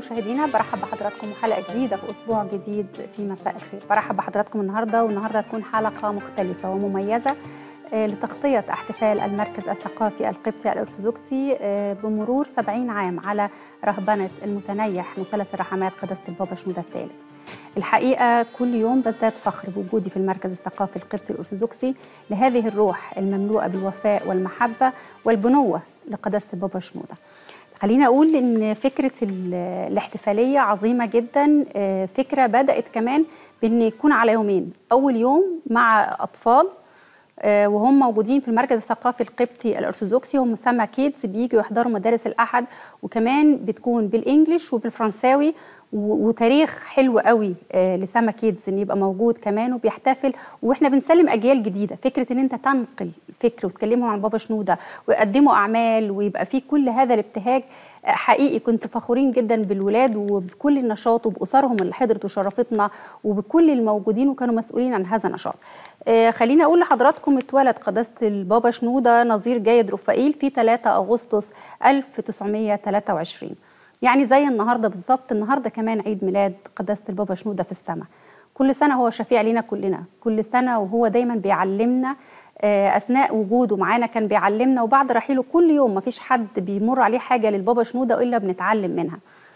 مشاهدينا برحب بحضراتكم وحلقه جديده في اسبوع جديد في مساء الخير برحب بحضراتكم النهارده والنهارده هتكون حلقه مختلفه ومميزه آه، لتغطيه احتفال المركز الثقافي القبطي الارثوذكسي آه، بمرور 70 عام على رهبنه المتنيح مثلث الرحمات قداسه البابا شنودة الثالث الحقيقه كل يوم بزداد فخر بوجودي في المركز الثقافي القبطي الارثوذكسي لهذه الروح المملوءه بالوفاء والمحبه والبنوه لقداسه البابا شنودة خليني اقول ان فكره ال- الاحتفاليه عظيمه جدا آه، فكره بدات كمان بان يكون على يومين اول يوم مع اطفال آه، وهم موجودين في المركز الثقافي القبطي الارثوذكسي هم مسمى كيدز بيجوا يحضروا مدارس الاحد وكمان بتكون بالانجلش وبالفرنساوي و- وتاريخ حلو قوي آه، لسما كيدز ان يبقى موجود كمان وبيحتفل واحنا بنسلم اجيال جديده فكره ان انت تنقل فكر وتكلمهم عن بابا شنوده ويقدموا اعمال ويبقى في كل هذا الابتهاج آه، حقيقي كنت فخورين جدا بالولاد وبكل النشاط وباسرهم اللي حضرت وشرفتنا وبكل الموجودين وكانوا مسؤولين عن هذا النشاط. آه، خليني اقول لحضراتكم اتولد قداسه البابا شنوده نظير جيد رفائيل في 3 اغسطس 1923 يعني زي النهارده بالظبط النهارده كمان عيد ميلاد قداسه البابا شنوده في السماء كل سنه هو شفيع لينا كلنا كل سنه وهو دايما بيعلمنا آه، اثناء وجوده معانا كان بيعلمنا وبعد رحيله كل يوم ما فيش حد بيمر عليه حاجه للبابا شنوده الا بنتعلم منها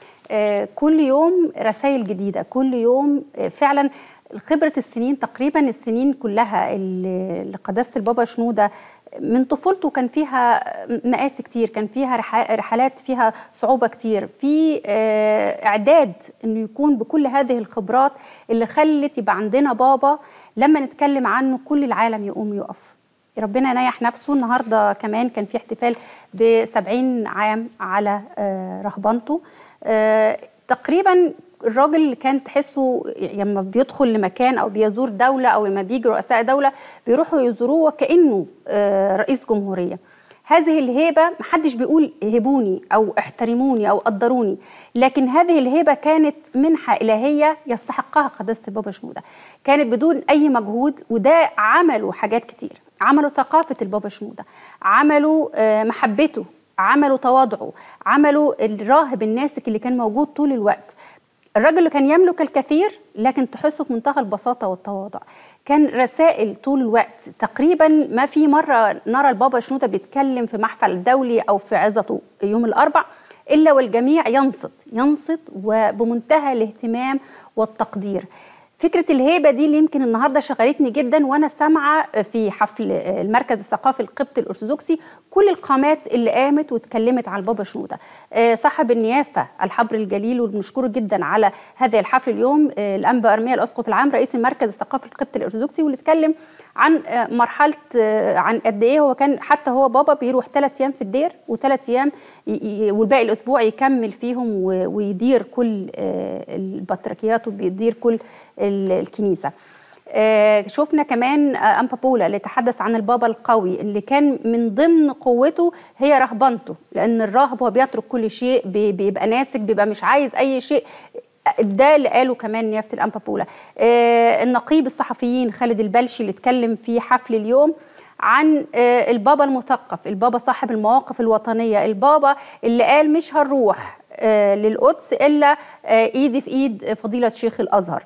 آه، كل يوم رسائل جديده كل يوم آه، فعلا خبره السنين تقريبا السنين كلها اللي اللي قداسه البابا شنوده من طفولته كان فيها مقاسي كتير كان فيها رح- رحلات فيها صعوبة كتير في آه، إعداد أنه يكون بكل هذه الخبرات اللي خلت يبقى عندنا بابا لما نتكلم عنه كل العالم يقوم يقف ربنا ينيح نفسه النهارده كمان كان في احتفال ب 70 عام على آه، رهبنته آه، تقريبا الراجل اللي كان تحسه لما بيدخل لمكان او بيزور دوله او لما بيجي رؤساء دوله بيروحوا يزوروه وكانه آه، رئيس جمهوريه هذه الهيبه محدش بيقول هبوني او احترموني او قدروني لكن هذه الهيبه كانت منحه الهيه يستحقها قداسه البابا شنوده كانت بدون اي مجهود وده عملوا حاجات كتير عملوا ثقافه البابا شنوده عملوا آه، محبته عملوا تواضعه عملوا الراهب الناسك اللي كان موجود طول الوقت الراجل اللي كان يملك الكثير لكن تحسه في منتهى البساطة والتواضع كان رسائل طول الوقت تقريبا ما في مرة نرى البابا شنودة بيتكلم في محفل دولي أو في عظته يوم الأربع إلا والجميع ينصت ينصت وبمنتهى الاهتمام والتقدير فكرة الهيبة دي اللي يمكن النهاردة شغلتني جدا وأنا سامعة في حفل المركز الثقافي القبطي الأرثوذكسي كل القامات اللي قامت واتكلمت على البابا شنودة آه، صاحب النيافة الحبر الجليل وبنشكره جدا على هذا الحفل اليوم آه، الأنبا أرميا الأسقف العام رئيس المركز الثقافي القبطي الأرثوذكسي واللي اتكلم عن آه، مرحلة آه، عن قد إيه هو كان حتى هو بابا بيروح ثلاث أيام في الدير وثلاث أيام ي- ي- والباقي الأسبوع يكمل فيهم و- ويدير كل آه، البطريركيات وبيدير كل ال- الكنيسة آه، شفنا كمان آه، أنبا بولا اللي تحدث عن البابا القوي اللي كان من ضمن قوته هي رهبنته لأن الراهب هو بيترك كل شيء بي- بيبقى ناسك بيبقى مش عايز أي شيء ده اللي قاله كمان نيافه الانبا بولا آه النقيب الصحفيين خالد البلشي اللي اتكلم في حفل اليوم عن آه البابا المثقف البابا صاحب المواقف الوطنيه البابا اللي قال مش هنروح آه للقدس الا آه ايدي في ايد فضيله شيخ الازهر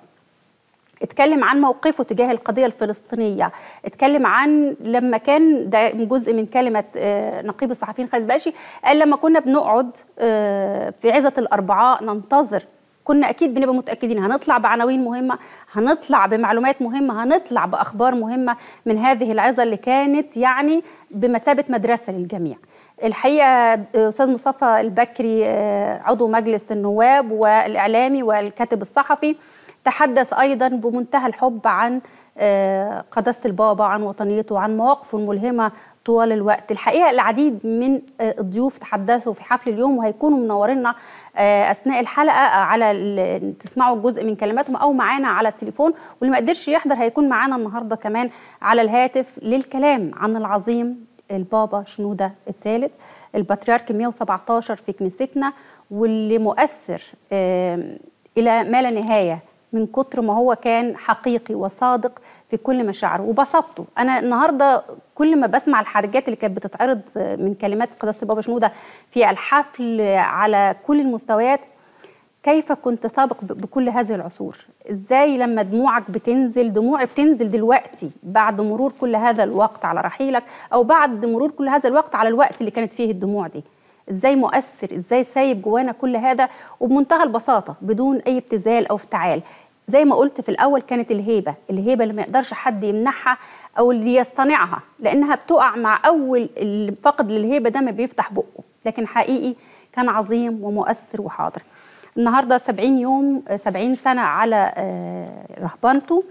اتكلم عن موقفه تجاه القضيه الفلسطينيه اتكلم عن لما كان ده جزء من كلمه آه، نقيب الصحفيين خالد باشي قال لما كنا بنقعد آه، في عزه الاربعاء ننتظر كنا اكيد بنبقى متاكدين هنطلع بعناوين مهمه هنطلع بمعلومات مهمه هنطلع باخبار مهمه من هذه العظه اللي كانت يعني بمثابه مدرسه للجميع الحقيقه استاذ مصطفى البكري آه، عضو مجلس النواب والاعلامي والكاتب الصحفي تحدث ايضا بمنتهى الحب عن آه، قداسه البابا عن وطنيته عن مواقفه الملهمه طوال الوقت الحقيقه العديد من آه، الضيوف تحدثوا في حفل اليوم وهيكونوا منورينا آه، اثناء الحلقه على ال- تسمعوا جزء من كلماتهم او معانا على التليفون واللي ما قدرش يحضر هيكون معانا النهارده كمان على الهاتف للكلام عن العظيم البابا شنوده الثالث البطريرك 117 في كنيستنا واللي مؤثر آم، الى ما لا نهايه من كتر ما هو كان حقيقي وصادق في كل مشاعره وبساطته انا النهارده كل ما بسمع الحاجات اللي كانت بتتعرض من كلمات قداسه البابا شنوده في الحفل على كل المستويات كيف كنت سابق بكل هذه العصور ازاي لما دموعك بتنزل دموعي بتنزل دلوقتي بعد مرور كل هذا الوقت على رحيلك او بعد مرور كل هذا الوقت على الوقت اللي كانت فيه الدموع دي ازاي مؤثر ازاي سايب جوانا كل هذا وبمنتهى البساطه بدون اي ابتذال او افتعال زي ما قلت في الاول كانت الهيبه الهيبه اللي ما يقدرش حد يمنحها او اللي يصطنعها لانها بتقع مع اول الفقد للهيبه ده ما بيفتح بقه لكن حقيقي كان عظيم ومؤثر وحاضر النهارده 70 يوم 70 سنه على رهبانته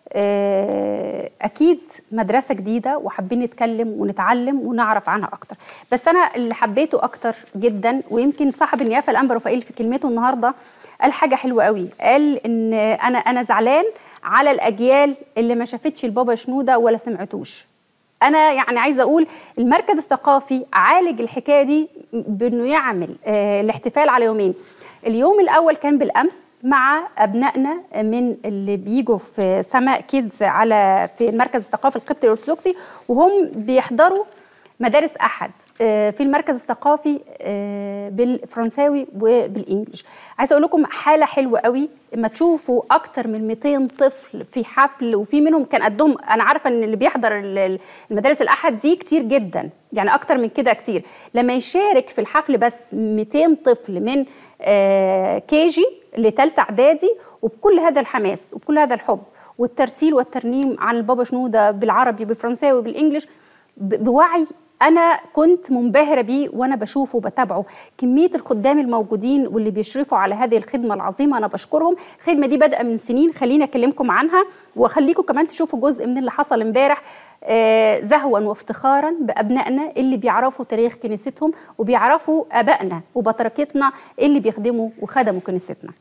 اكيد مدرسه جديده وحابين نتكلم ونتعلم ونعرف عنها اكتر بس انا اللي حبيته اكتر جدا ويمكن صاحب النيافه الانبا رفائيل في كلمته النهارده قال حاجه حلوه قوي قال ان انا انا زعلان على الاجيال اللي ما شافتش البابا شنوده ولا سمعتوش انا يعني عايزه اقول المركز الثقافي عالج الحكايه دي بانه يعمل آه الاحتفال على يومين اليوم الاول كان بالامس مع ابنائنا من اللي بيجوا في سماء كيدز على في المركز الثقافي القبطي الارثوذكسي وهم بيحضروا مدارس احد في المركز الثقافي بالفرنساوي وبالانجلش عايزه اقول لكم حاله حلوه قوي اما تشوفوا اكتر من 200 طفل في حفل وفي منهم كان قدهم انا عارفه ان اللي بيحضر المدارس الاحد دي كتير جدا يعني اكتر من كده كتير لما يشارك في الحفل بس 200 طفل من كيجي لثالثه اعدادي وبكل هذا الحماس وبكل هذا الحب والترتيل والترنيم عن البابا شنوده بالعربي بالفرنساوي بالانجلش بوعي انا كنت منبهره بيه وانا بشوفه وبتابعه كميه الخدام الموجودين واللي بيشرفوا على هذه الخدمه العظيمه انا بشكرهم الخدمه دي بادئه من سنين خليني اكلمكم عنها واخليكم كمان تشوفوا جزء من اللي حصل امبارح آه زهوا وافتخارا بابنائنا اللي بيعرفوا تاريخ كنيستهم وبيعرفوا ابائنا وبطركتنا اللي بيخدموا وخدموا كنيستنا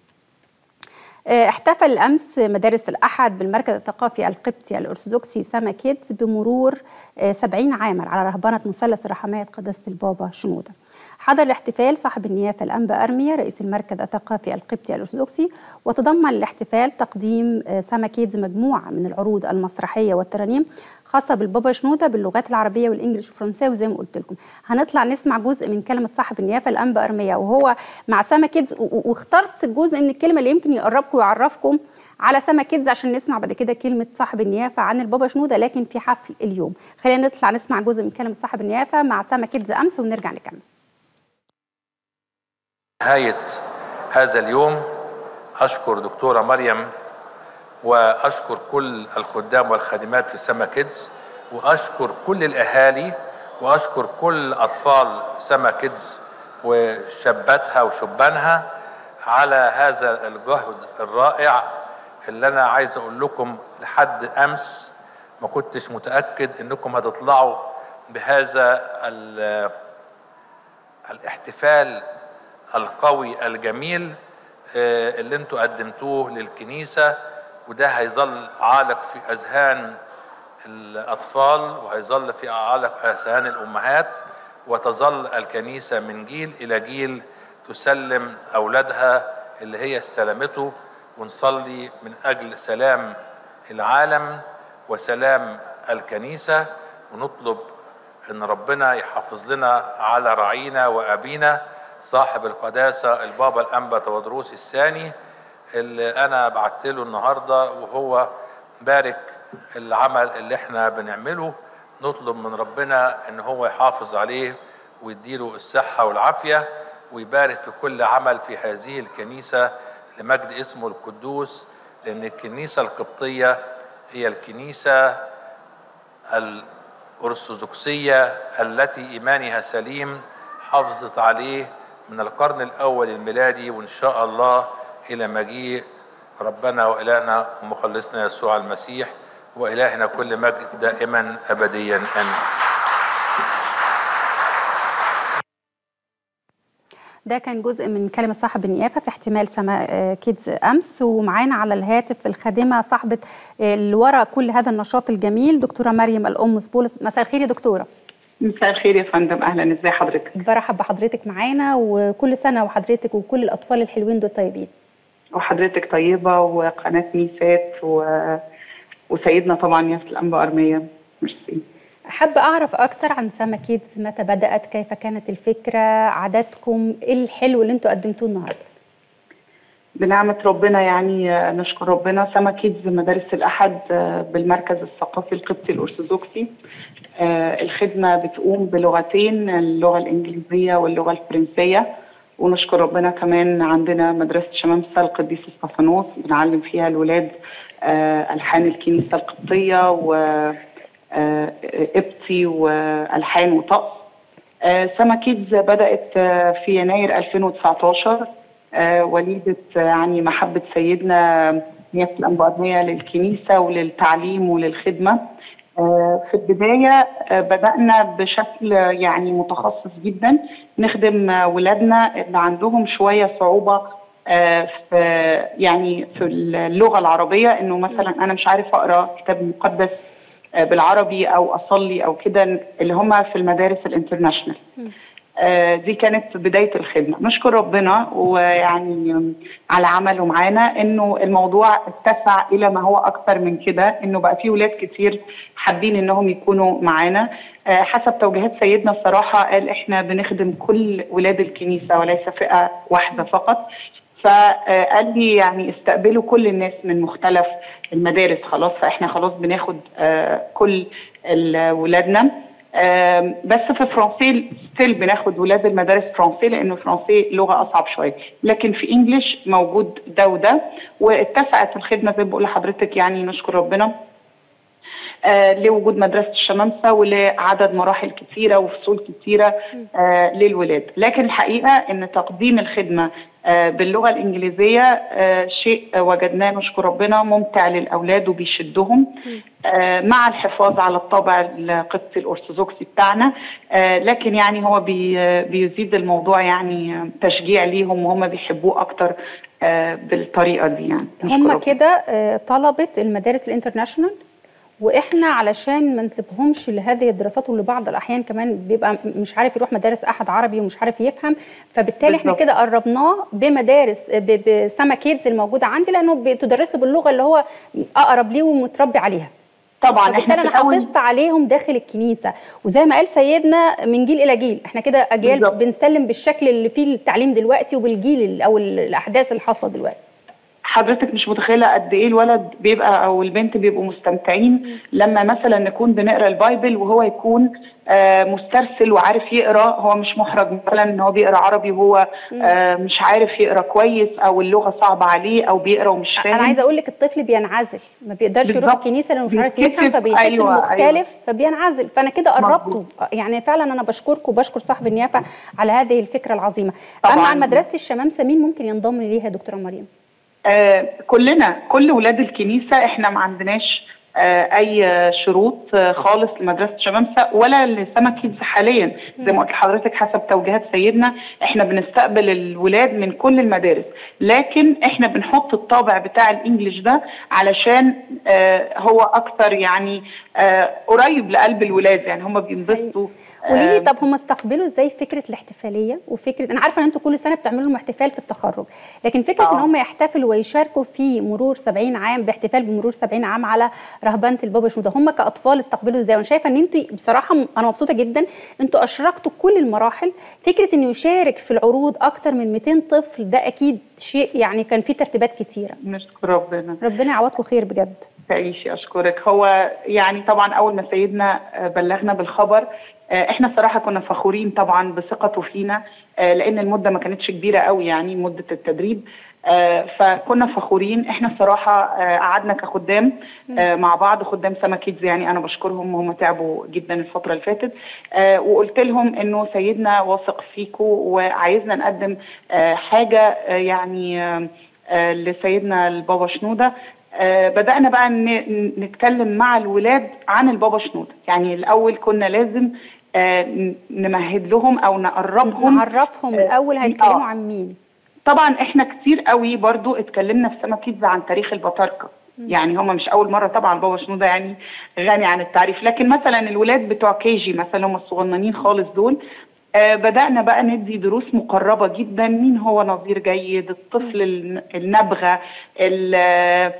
احتفل امس مدارس الاحد بالمركز الثقافي القبطي الارثوذكسي سما كيدز بمرور 70 عاما على رهبنه مثلث رحمات قداسه البابا شنوده. حضر الاحتفال صاحب النيافه الانبا ارميا رئيس المركز الثقافي القبطي الارثوذكسي وتضمن الاحتفال تقديم سما كيدز مجموعه من العروض المسرحيه والترانيم خاصه بالبابا شنوده باللغات العربيه والانجليش والفرنساوي زي ما قلت لكم هنطلع نسمع جزء من كلمه صاحب النيافه الانبا ارميا وهو مع سما كيدز واخترت جزء من الكلمه اللي يمكن يقربكم ويعرفكم على سما كيدز عشان نسمع بعد كده كلمه صاحب النيافه عن البابا شنوده لكن في حفل اليوم خلينا نطلع نسمع جزء من كلمه صاحب النيافه مع سما كيدز امس ونرجع نكمل نهايه هذا اليوم اشكر دكتوره مريم واشكر كل الخدام والخادمات في سما كيدز واشكر كل الاهالي واشكر كل اطفال سما كيدز وشاباتها وشبانها على هذا الجهد الرائع اللي انا عايز اقول لكم لحد امس ما كنتش متاكد انكم هتطلعوا بهذا الاحتفال القوي الجميل اللي انتوا قدمتوه للكنيسه وده هيظل عالق في اذهان الاطفال وهيظل في عالق اذهان الامهات وتظل الكنيسه من جيل الى جيل تسلم اولادها اللي هي استلمته ونصلي من اجل سلام العالم وسلام الكنيسه ونطلب ان ربنا يحافظ لنا على رعينا وابينا صاحب القداسه البابا الانبا تودروس الثاني اللي انا بعت له النهارده وهو بارك العمل اللي احنا بنعمله نطلب من ربنا ان هو يحافظ عليه ويديله الصحه والعافيه ويبارك في كل عمل في هذه الكنيسه لمجد اسمه القدوس لان الكنيسه القبطيه هي الكنيسه الارثوذكسيه التي ايمانها سليم حافظت عليه من القرن الاول الميلادي وان شاء الله الى مجيء ربنا والهنا ومخلصنا يسوع المسيح والهنا كل مجد دائما ابديا امين ده كان جزء من كلمة صاحب النيافة في احتمال سما كيدز أمس ومعانا على الهاتف الخادمة صاحبة اللي ورا كل هذا النشاط الجميل دكتورة مريم الأم بولس مساء الخير يا دكتورة مساء الخير يا فندم اهلا ازي حضرتك برحب بحضرتك معانا وكل سنه وحضرتك وكل الاطفال الحلوين دول طيبين وحضرتك طيبه وقناه ميسات و... وسيدنا طبعا يافت الانبا ارميه ميرسي حابة أعرف أكتر عن سما كيدز متى بدأت كيف كانت الفكرة عاداتكم إيه الحلو اللي أنتوا قدمتوه النهاردة بنعمة ربنا يعني آه، نشكر ربنا سما كيدز مدارس الأحد آه، بالمركز الثقافي القبطي الأرثوذكسي آه، الخدمة بتقوم بلغتين اللغة الإنجليزية واللغة الفرنسية ونشكر ربنا كمان عندنا مدرسة شمامسة القديس استفانوس بنعلم فيها الولاد آه، ألحان الكنيسة القبطية وقبطي وألحان وطقس آه، سما كيدز بدأت آه، في يناير 2019 آه، وليدة آه، يعني محبة سيدنا نيافة الأنبارنية للكنيسة وللتعليم وللخدمة آه، في البداية آه، بدأنا بشكل يعني متخصص جدا نخدم آه، ولادنا اللي عندهم شوية صعوبة آه، في يعني في اللغة العربية إنه مثلا أنا مش عارف أقرأ كتاب مقدس آه، بالعربي أو أصلي أو كده اللي هم في المدارس الانترناشونال آه، دي كانت بداية الخدمة نشكر ربنا ويعني على عمله معانا انه الموضوع اتسع الى ما هو اكتر من كده انه بقى في ولاد كتير حابين انهم يكونوا معانا آه، حسب توجيهات سيدنا الصراحة قال احنا بنخدم كل ولاد الكنيسة وليس فئة واحدة فقط فقال لي يعني استقبلوا كل الناس من مختلف المدارس خلاص فاحنا خلاص بناخد آه، كل ال- ولادنا آم، بس في فرنسي ستيل بناخد ولاد المدارس فرنسي لانه فرنسي لغه اصعب شويه لكن في انجلش موجود ده وده واتسعت الخدمه زي ما بقول لحضرتك يعني نشكر ربنا آه لوجود مدرسة الشمامسة ولعدد مراحل كثيرة وفصول كثيرة آه للولاد لكن الحقيقة أن تقديم الخدمة آه باللغة الإنجليزية آه شيء آه وجدناه نشكر ربنا ممتع للأولاد وبيشدهم آه مع الحفاظ على الطابع القبطي الأرثوذكسي بتاعنا آه لكن يعني هو بي آه بيزيد الموضوع يعني آه، تشجيع ليهم وهم بيحبوه أكتر آه بالطريقة دي يعني نشكر هم ربنا. كده آه، طلبت المدارس الانترناشونال واحنا علشان ما نسيبهمش لهذه الدراسات ولبعض الاحيان كمان بيبقى م- مش عارف يروح مدارس احد عربي ومش عارف يفهم فبالتالي احنا بالظبط. كده قربناه بمدارس ب- بسما كيدز الموجوده عندي لانه بتدرس له باللغه اللي هو اقرب ليه ومتربي عليها طبعا فبالتالي في انا الأول- حافظت عليهم داخل الكنيسه وزي ما قال سيدنا من جيل الى جيل احنا كده اجيال بالظبط. بنسلم بالشكل اللي فيه التعليم دلوقتي وبالجيل ال- او ال- الاحداث اللي حاصله دلوقتي حضرتك مش متخيله قد ايه الولد بيبقى او البنت بيبقوا مستمتعين لما مثلا نكون بنقرا البايبل وهو يكون آه مسترسل وعارف يقرا هو مش محرج مثلا ان هو بيقرا عربي وهو آه مش عارف يقرا كويس او اللغه صعبه عليه او بيقرا ومش فاهم انا عايزه اقول لك الطفل بينعزل ما بيقدرش يروح بالظبط. الكنيسه لانه مش عارف بيتكسف. يفهم فبيحس أيوة، انه مختلف أيوة. فبينعزل فانا كده قربته مظبوط. يعني فعلا انا بشكرك وبشكر صاحب النيافه على هذه الفكره العظيمه طبعاً. اما عن مدرسه الشمامسه مين ممكن ينضم ليها يا دكتوره مريم آه كلنا كل ولاد الكنيسة احنا ما عندناش آه اي شروط آه خالص لمدرسة شمامسة ولا لسما كيدز حاليا زي ما قلت لحضرتك حسب توجيهات سيدنا احنا بنستقبل الولاد من كل المدارس لكن احنا بنحط الطابع بتاع الانجليش ده علشان آه هو اكتر يعني آه قريب لقلب الولاد يعني هم بينبسطوا قولي لي آه، طب هم استقبلوا ازاي فكره الاحتفاليه وفكره انا عارفه ان انتوا كل سنه بتعملوا لهم احتفال في التخرج لكن فكره آه. ان هم يحتفلوا ويشاركوا في مرور 70 عام باحتفال بمرور 70 عام على رهبنه البابا شنوده هم كاطفال استقبلوا ازاي وانا شايفه ان انتوا بصراحه م- انا مبسوطه جدا انتوا اشركتوا كل المراحل فكره انه يشارك في العروض اكتر من 200 طفل ده اكيد شيء يعني كان فيه ترتيبات كتيره نشكر ربنا ربنا يعوضكم خير بجد تعيشي اشكرك هو يعني طبعا اول ما سيدنا آه، بلغنا بالخبر آه، احنا صراحه كنا فخورين طبعا بثقته فينا آه، لان المده ما كانتش كبيره قوي يعني مده التدريب آه، فكنا فخورين احنا صراحه آه، قعدنا كخدام آه، مع بعض خدام سما كيدز يعني انا بشكرهم هم تعبوا جدا الفتره اللي فاتت آه، وقلت لهم انه سيدنا واثق فيكم وعايزنا نقدم آه، حاجه آه، يعني آه، آه، لسيدنا البابا شنوده آه، بدأنا بقى ن- نتكلم مع الولاد عن البابا شنودة يعني الأول كنا لازم آه، ن- نمهد لهم أو نقربهم نعرفهم آه، الاول هيتكلموا آه. عن مين طبعا احنا كتير قوي برضو اتكلمنا في سما كيدز عن تاريخ البطاركة يعني هم مش اول مره طبعا البابا شنودة يعني غني عن التعريف لكن مثلا الولاد بتوع كيجي مثلا هم الصغننين خالص دول آه بدأنا بقى ندي دروس مقربة جدا مين هو نظير جيد الطفل الن- النبغة ال- آه،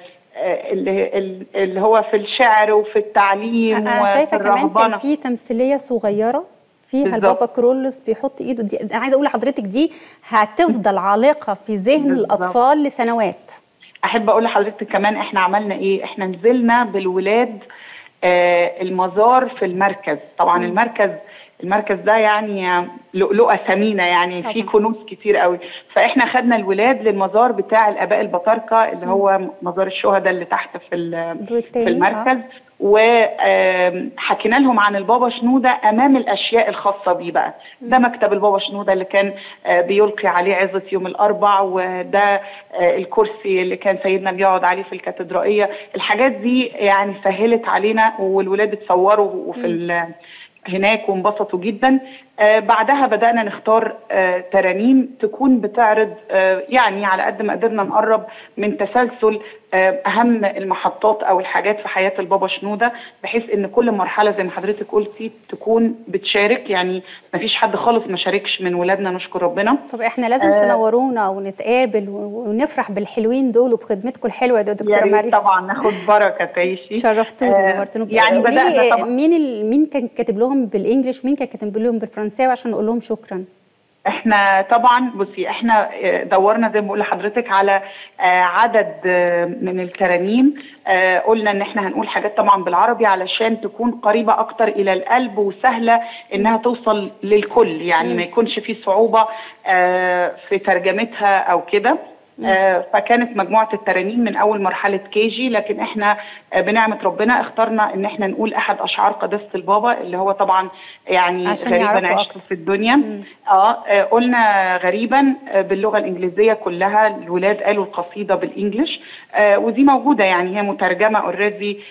اللي, اللي هو في الشعر وفي التعليم انا وفي شايفه كمان كان الرهبنة في تمثيليه صغيره فيها بالظبط. البابا كرولوس بيحط ايده دي انا عايزه اقول لحضرتك دي هتفضل عالقه في ذهن بالظبط. الاطفال لسنوات احب اقول لحضرتك كمان احنا عملنا ايه احنا نزلنا بالولاد آه المزار في المركز طبعا المركز المركز ده يعني لؤلؤه ثمينه يعني في طبعاً. كنوز كتير قوي فاحنا خدنا الولاد للمزار بتاع الاباء البطاركه اللي هو مزار الشهداء اللي تحت في ال- الدور التاني، في المركز وحكينا لهم عن البابا شنودة أمام الأشياء الخاصة بيه بقى ده مكتب البابا شنودة اللي كان آه، بيلقي عليه عظة يوم الأربع وده آه، الكرسي اللي كان سيدنا بيقعد عليه في الكاتدرائية الحاجات دي يعني سهلت علينا والولاد اتصوروا وفي ال- هناك وانبسطوا جدا آه بعدها بدأنا نختار آه ترانيم تكون بتعرض آه يعني على قد ما قدرنا نقرب من تسلسل آه أهم المحطات أو الحاجات في حياة البابا شنودة بحيث إن كل مرحلة زي ما حضرتك قلتي تكون بتشارك يعني ما فيش حد خالص ما شاركش من ولادنا نشكر ربنا طب احنا لازم آه. تنورونا ونتقابل و- ونفرح بالحلوين دول وبخدمتكم الحلوه يا يا دكتوره ريت مريم طبعا ناخد بركة تعيشي شرفتوني آه، ونورتوني يعني قولي لي بدأنا طبعا مين ال... مين كان كاتب لهم بالانجلش ومين كان كاتب لهم بالفرنساوي عشان نقول لهم شكرا احنا طبعا بصي احنا اه، دورنا زي ما بقول لحضرتك على اه، عدد اه، من الترانيم اه، قلنا ان احنا هنقول حاجات طبعا بالعربي علشان تكون قريبه اكتر الى القلب وسهله انها توصل للكل يعني ما يكونش في صعوبه اه، في ترجمتها او كده آه، فكانت مجموعه الترانيم من اول مرحله كيجي لكن احنا آه، بنعمه ربنا اخترنا ان احنا نقول احد اشعار قداسه البابا اللي هو طبعا يعني عشان غريبا يعرفوا عشت أكتر. في الدنيا اه آه، قلنا غريبا آه، باللغه الانجليزيه كلها الولاد قالوا القصيده بالانجلش آه، ودي موجوده يعني هي مترجمه اوريدي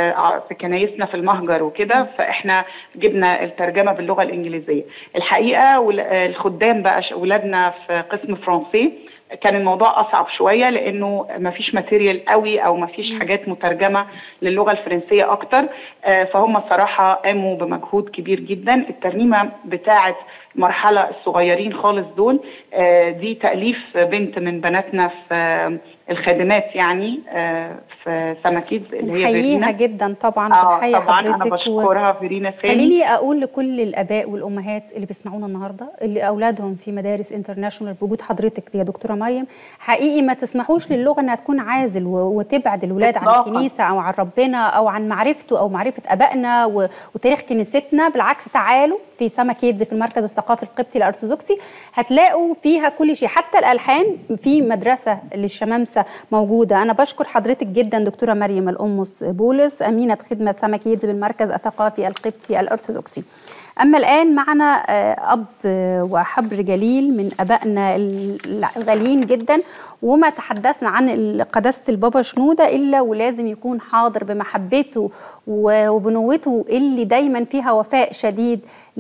في كنايسنا في المهجر وكده فاحنا جبنا الترجمه باللغه الانجليزيه الحقيقه ول- آه، الخدام بقى ش- ولادنا في قسم فرنسي كان الموضوع اصعب شويه لانه ما فيش ماتيريال قوي او ما فيش حاجات مترجمه للغه الفرنسيه اكتر آه، فهم الصراحه قاموا بمجهود كبير جدا الترنيمه بتاعه المرحله الصغيرين خالص دول آه، دي تاليف بنت من بناتنا في آه، الخادمات يعني آه، في سماكيد اللي هي نحييها فيرينا جدا طبعا اه بنحيي طبعا انا حضرتك و- بشكرها فيرينا ثاني خليني اقول لكل الاباء والامهات اللي بيسمعونا النهارده اللي اولادهم في مدارس انترناشونال بوجود حضرتك يا دكتوره مريم حقيقي ما تسمحوش للغه انها تكون عازل و- وتبعد الولاد عن إطلاقاً. الكنيسه او عن ربنا او عن معرفته او معرفه ابائنا و- وتاريخ كنيستنا بالعكس تعالوا في سما كيدز في المركز الثقافي القبطي الارثوذكسي هتلاقوا فيها كل شيء حتى الالحان في مدرسه للشمامسه موجوده انا بشكر حضرتك جدا دكتوره مريم الامس بولس امينه خدمه سما كيدز بالمركز الثقافي القبطي الارثوذكسي اما الان معنا آه، اب آه، وحبر جليل من ابائنا الغاليين جدا وما تحدثنا عن ال- قداسه البابا شنوده الا ولازم يكون حاضر بمحبته و- وبنوته اللي دايما فيها وفاء شديد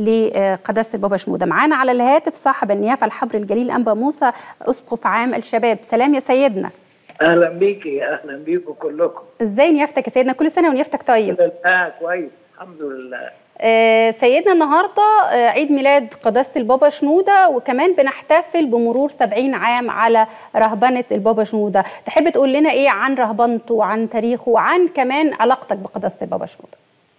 لقداسه البابا شنوده معانا على الهاتف صاحب النيافه الحبر الجليل انبا موسى اسقف عام الشباب سلام يا سيدنا اهلا بيكي اهلا بيكم كلكم ازاي نيافتك يا سيدنا كل سنه ونيافتك طيب اه كويس الحمد لله آه، سيدنا النهارده آه، عيد ميلاد قداسه البابا شنوده وكمان بنحتفل بمرور 70 عام على رهبنه البابا شنوده تحب تقول لنا ايه عن رهبنته وعن تاريخه وعن كمان علاقتك بقداسه البابا شنوده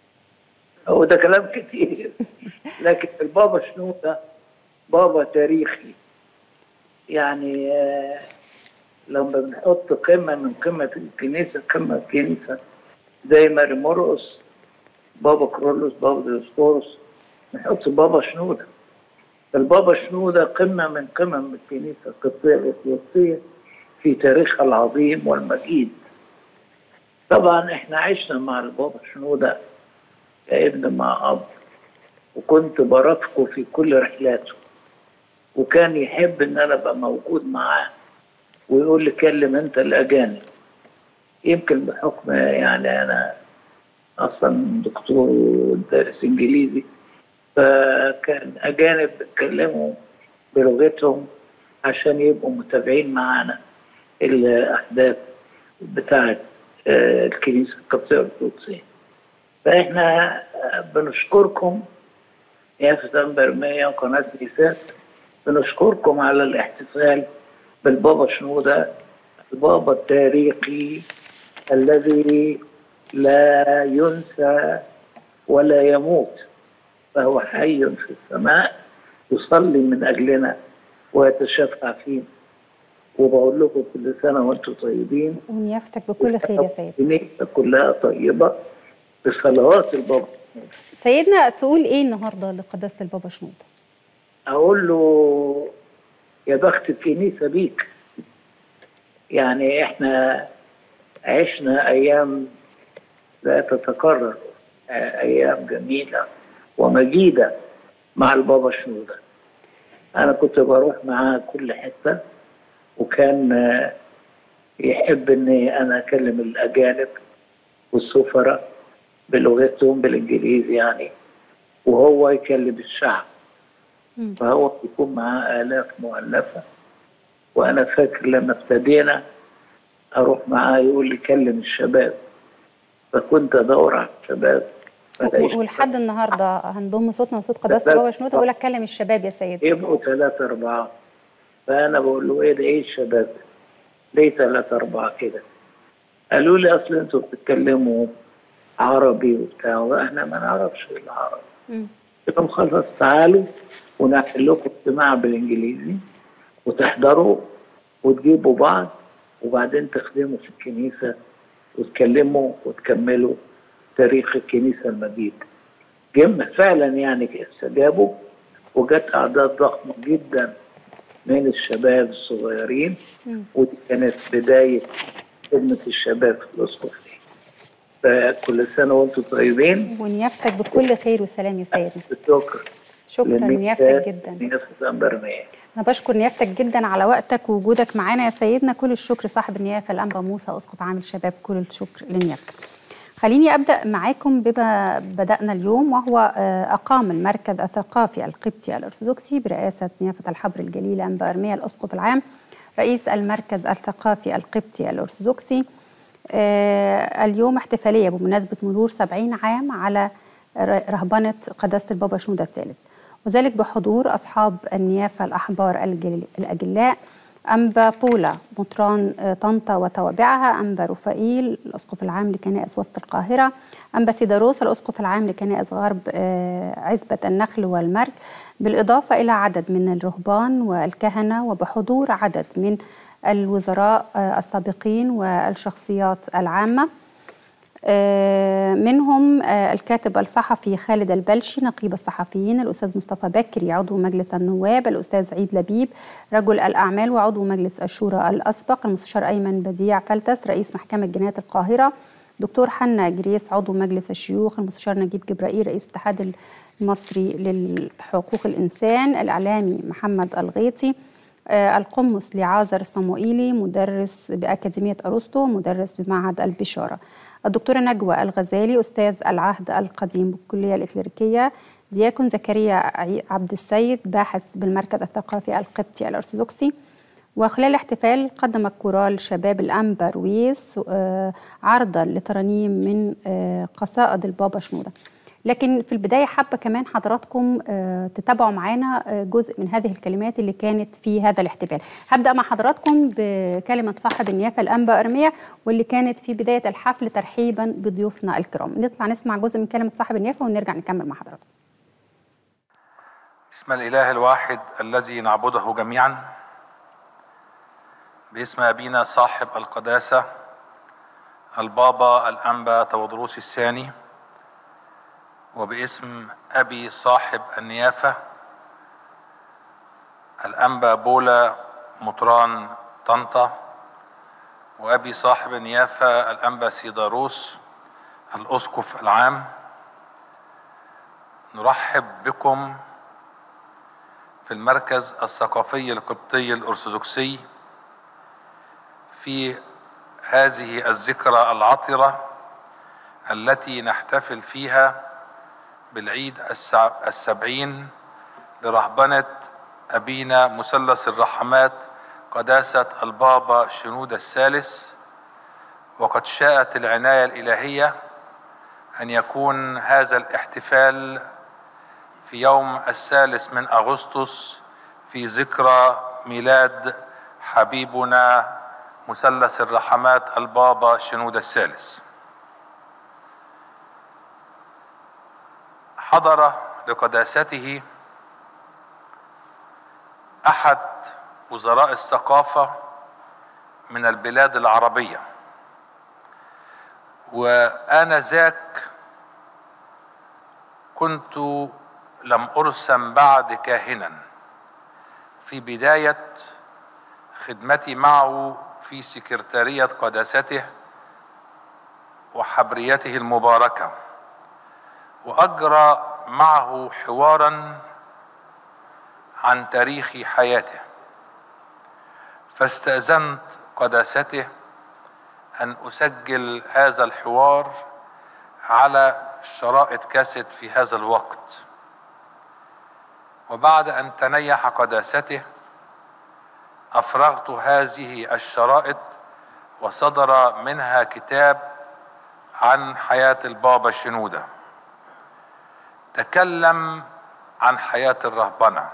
هو ده كلام كتير لكن البابا شنو ده بابا تاريخي يعني آه، لما بنحط قمة من قمة الكنيسة قمة الكنيسة زي ماري مرقس بابا كرولوس بابا ديسقورس نحط بابا شنودة البابا شنودة قمة من قمم الكنيسة القبطية الأرثوذكسية في تاريخها العظيم والمجيد طبعا احنا عشنا مع البابا شنودة كابن مع أب وكنت برافقه في كل رحلاته وكان يحب ان انا ابقى موجود معاه ويقول لي كلم انت الاجانب يمكن بحكم يعني انا اصلا دكتور ودارس انجليزي فكان اجانب بيتكلموا بلغتهم عشان يبقوا متابعين معانا الاحداث بتاعه آه، الكنيسه القبطيه الارثوذكسيه فاحنا بنشكركم يا فتان برمية وقناة نيسات بنشكركم على الاحتفال بالبابا شنودة البابا التاريخي الذي لا ينسى ولا يموت فهو حي في السماء يصلي من أجلنا ويتشفع فينا وبقول لكم كل سنة وأنتم طيبين ونيافتك بكل خير يا سيد كنيسة كلها طيبة بصلوات البابا سيدنا تقول ايه النهارده لقداسه البابا شنودة أقول له يا بخت الكنيسة بيك يعني إحنا عشنا أيام لا تتكرر آه، أيام جميلة ومجيدة مع البابا شنودة أنا كنت بروح معاه كل حتة وكان آه، يحب إني أنا أكلم الأجانب والسفراء بلغتهم بالإنجليزي يعني وهو يكلم الشعب مم. فهو يكون معاه آلاف مؤلفة وأنا فاكر لما ابتدينا أروح معاه يقول لي كلم الشباب فكنت أدور على الشباب فلاقيش و- ولحد النهارده هنضم صوتنا وصوت قداسه البابا شنودة واقول لك كلم الشباب يا سيد يبقوا ثلاثة أربعة فأنا بقول له إيه ده إيه الشباب ده؟ ليه ثلاثة أربعة كده؟ قالوا لي أصل أنتوا بتتكلموا عربي وبتاع وإحنا ما نعرفش العربي مم. قلت لهم خلاص تعالوا ونعمل لكم اجتماع بالإنجليزي وتحضروا وتجيبوا بعض وبعدين تخدموا في الكنيسة وتكلموا وتكملوا تاريخ الكنيسة المجيد جم فعلا يعني استجابوا وجت أعداد ضخمة جدا من الشباب الصغيرين مم. ودي كانت بداية خدمة الشباب في الأسقفية فكل سنة وأنتم طيبين ونيافتك بكل خير وسلام يا سيدنا بالشكر شكرا نيافتك جدا نيافة أمبرمية انا بشكر نيافتك جدا على وقتك ووجودك معانا يا سيدنا كل الشكر صاحب النيافه الانبا موسى اسقف عامل شباب كل الشكر لنيافتك خليني ابدا معاكم بما بدانا اليوم وهو آه، اقام المركز الثقافي القبطي الارثوذكسي برئاسه نيافه الحبر الجليل انبا ارميا الاسقف العام رئيس المركز الثقافي القبطي الارثوذكسي آه، اليوم احتفاليه بمناسبه مرور 70 عام على ر- رهبنه قداسه البابا شنودة الثالث وذلك بحضور أصحاب النيافة الأحبار الجل- الأجلاء أنبا بولا مطران آه، طنطا وتوابعها أنبا رفائيل الأسقف العام لكنائس وسط القاهرة أنبا سيداروس الأسقف العام لكنائس غرب آه، عزبة النخل والمرج بالإضافة إلى عدد من الرهبان والكهنة وبحضور عدد من الوزراء آه، السابقين والشخصيات العامة آه، منهم آه، الكاتب الصحفي خالد البلشي نقيب الصحفيين الأستاذ مصطفى بكري عضو مجلس النواب الأستاذ عيد لبيب رجل الأعمال وعضو مجلس الشورى الأسبق المستشار أيمن بديع فلتس رئيس محكمة جناية القاهرة دكتور حنا جريس عضو مجلس الشيوخ المستشار نجيب جبرائيل رئيس الاتحاد المصري للحقوق الإنسان الإعلامي محمد الغيطي آه، القمص لعازر الصموئيلي مدرس بأكاديمية أرسطو مدرس بمعهد البشارة الدكتورة نجوى الغزالي أستاذ العهد القديم بالكلية الإكليريكية دياكون زكريا عي- عبد السيد باحث بالمركز الثقافي القبطي الأرثوذكسي وخلال الاحتفال قدم كورال شباب الأنبا رويس آه، عرضا لترانيم من آه، قصائد البابا شنودة لكن في البداية حابة كمان حضراتكم آه، تتابعوا معانا آه، جزء من هذه الكلمات اللي كانت في هذا الاحتفال هبدأ مع حضراتكم بكلمة صاحب النيافة الأنبا أرمية واللي كانت في بداية الحفل ترحيبا بضيوفنا الكرام نطلع نسمع جزء من كلمة صاحب النيافة ونرجع نكمل مع حضراتكم باسم الإله الواحد الذي نعبده جميعا باسم أبينا صاحب القداسة البابا الأنبا تودروس الثاني وباسم أبي صاحب النيافة الأنبا بولا مطران طنطا وأبي صاحب النيافة الأنبا سيداروس الأسقف العام نرحب بكم في المركز الثقافي القبطي الأرثوذكسي في هذه الذكرى العطرة التي نحتفل فيها بالعيد السع- السبعين لرهبنة أبينا مثلث الرحمات قداسة البابا شنودة الثالث وقد شاءت العناية الإلهية أن يكون هذا الاحتفال في يوم الثالث من أغسطس في ذكرى ميلاد حبيبنا مثلث الرحمات البابا شنودة الثالث حضر لقداسته احد وزراء الثقافه من البلاد العربيه وانذاك كنت لم ارسم بعد كاهنا في بدايه خدمتي معه في سكرتاريه قداسته وحبريته المباركه واجرى معه حوارا عن تاريخ حياته فاستاذنت قداسته ان اسجل هذا الحوار على شرائط كاسيت في هذا الوقت وبعد ان تنيح قداسته افرغت هذه الشرائط وصدر منها كتاب عن حياه البابا شنوده تكلم عن حياه الرهبنه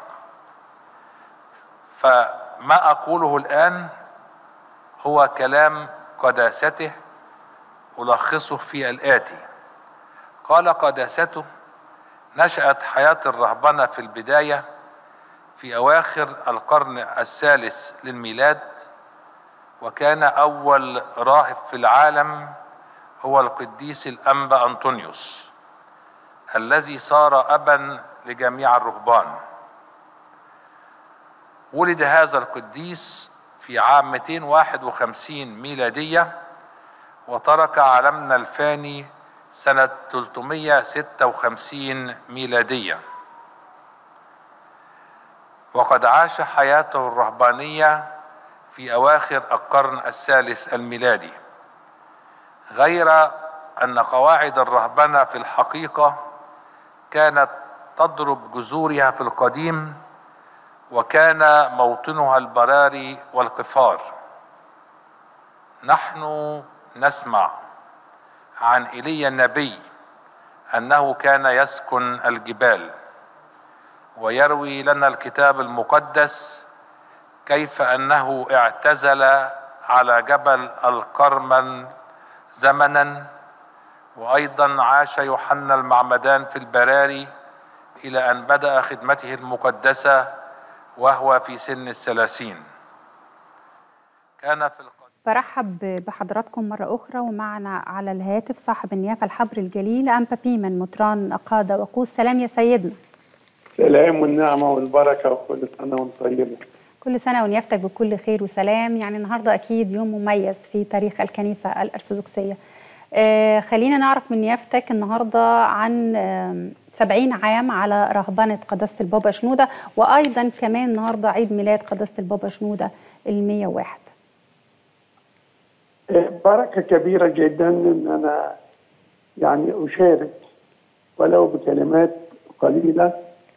فما اقوله الان هو كلام قداسته الخصه في الاتي قال قداسته نشات حياه الرهبنه في البدايه في اواخر القرن الثالث للميلاد وكان اول راهب في العالم هو القديس الانبا انطونيوس الذي صار ابا لجميع الرهبان ولد هذا القديس في عام 251 ميلادية وترك عالمنا الفاني سنة 356 ميلادية وقد عاش حياته الرهبانية في أواخر القرن الثالث الميلادي غير أن قواعد الرهبنة في الحقيقة كانت تضرب جذورها في القديم وكان موطنها البراري والقفار نحن نسمع عن ايليا النبي انه كان يسكن الجبال ويروي لنا الكتاب المقدس كيف انه اعتزل على جبل القرمل زمنا وايضا عاش يوحنا المعمدان في البراري الى ان بدا خدمته المقدسه وهو في سن الثلاثين كان في القديم برحب بحضراتكم مرة أخرى ومعنا على الهاتف صاحب النيافة الحبر الجليل أنبا بيمن مطران قادة وقوس سلام يا سيدنا سلام والنعمة والبركة وكل سنة وانت طيبة كل سنة ونيافتك بكل خير وسلام يعني النهاردة أكيد يوم مميز في تاريخ الكنيسة الأرثوذكسية آه خلينا نعرف من نيافتك النهاردة عن آه سبعين عام على رهبنة قداسة البابا شنودة وأيضا كمان النهاردة عيد ميلاد قداسة البابا شنودة المية واحد بركة كبيرة جدا ان انا يعني اشارك ولو بكلمات قليلة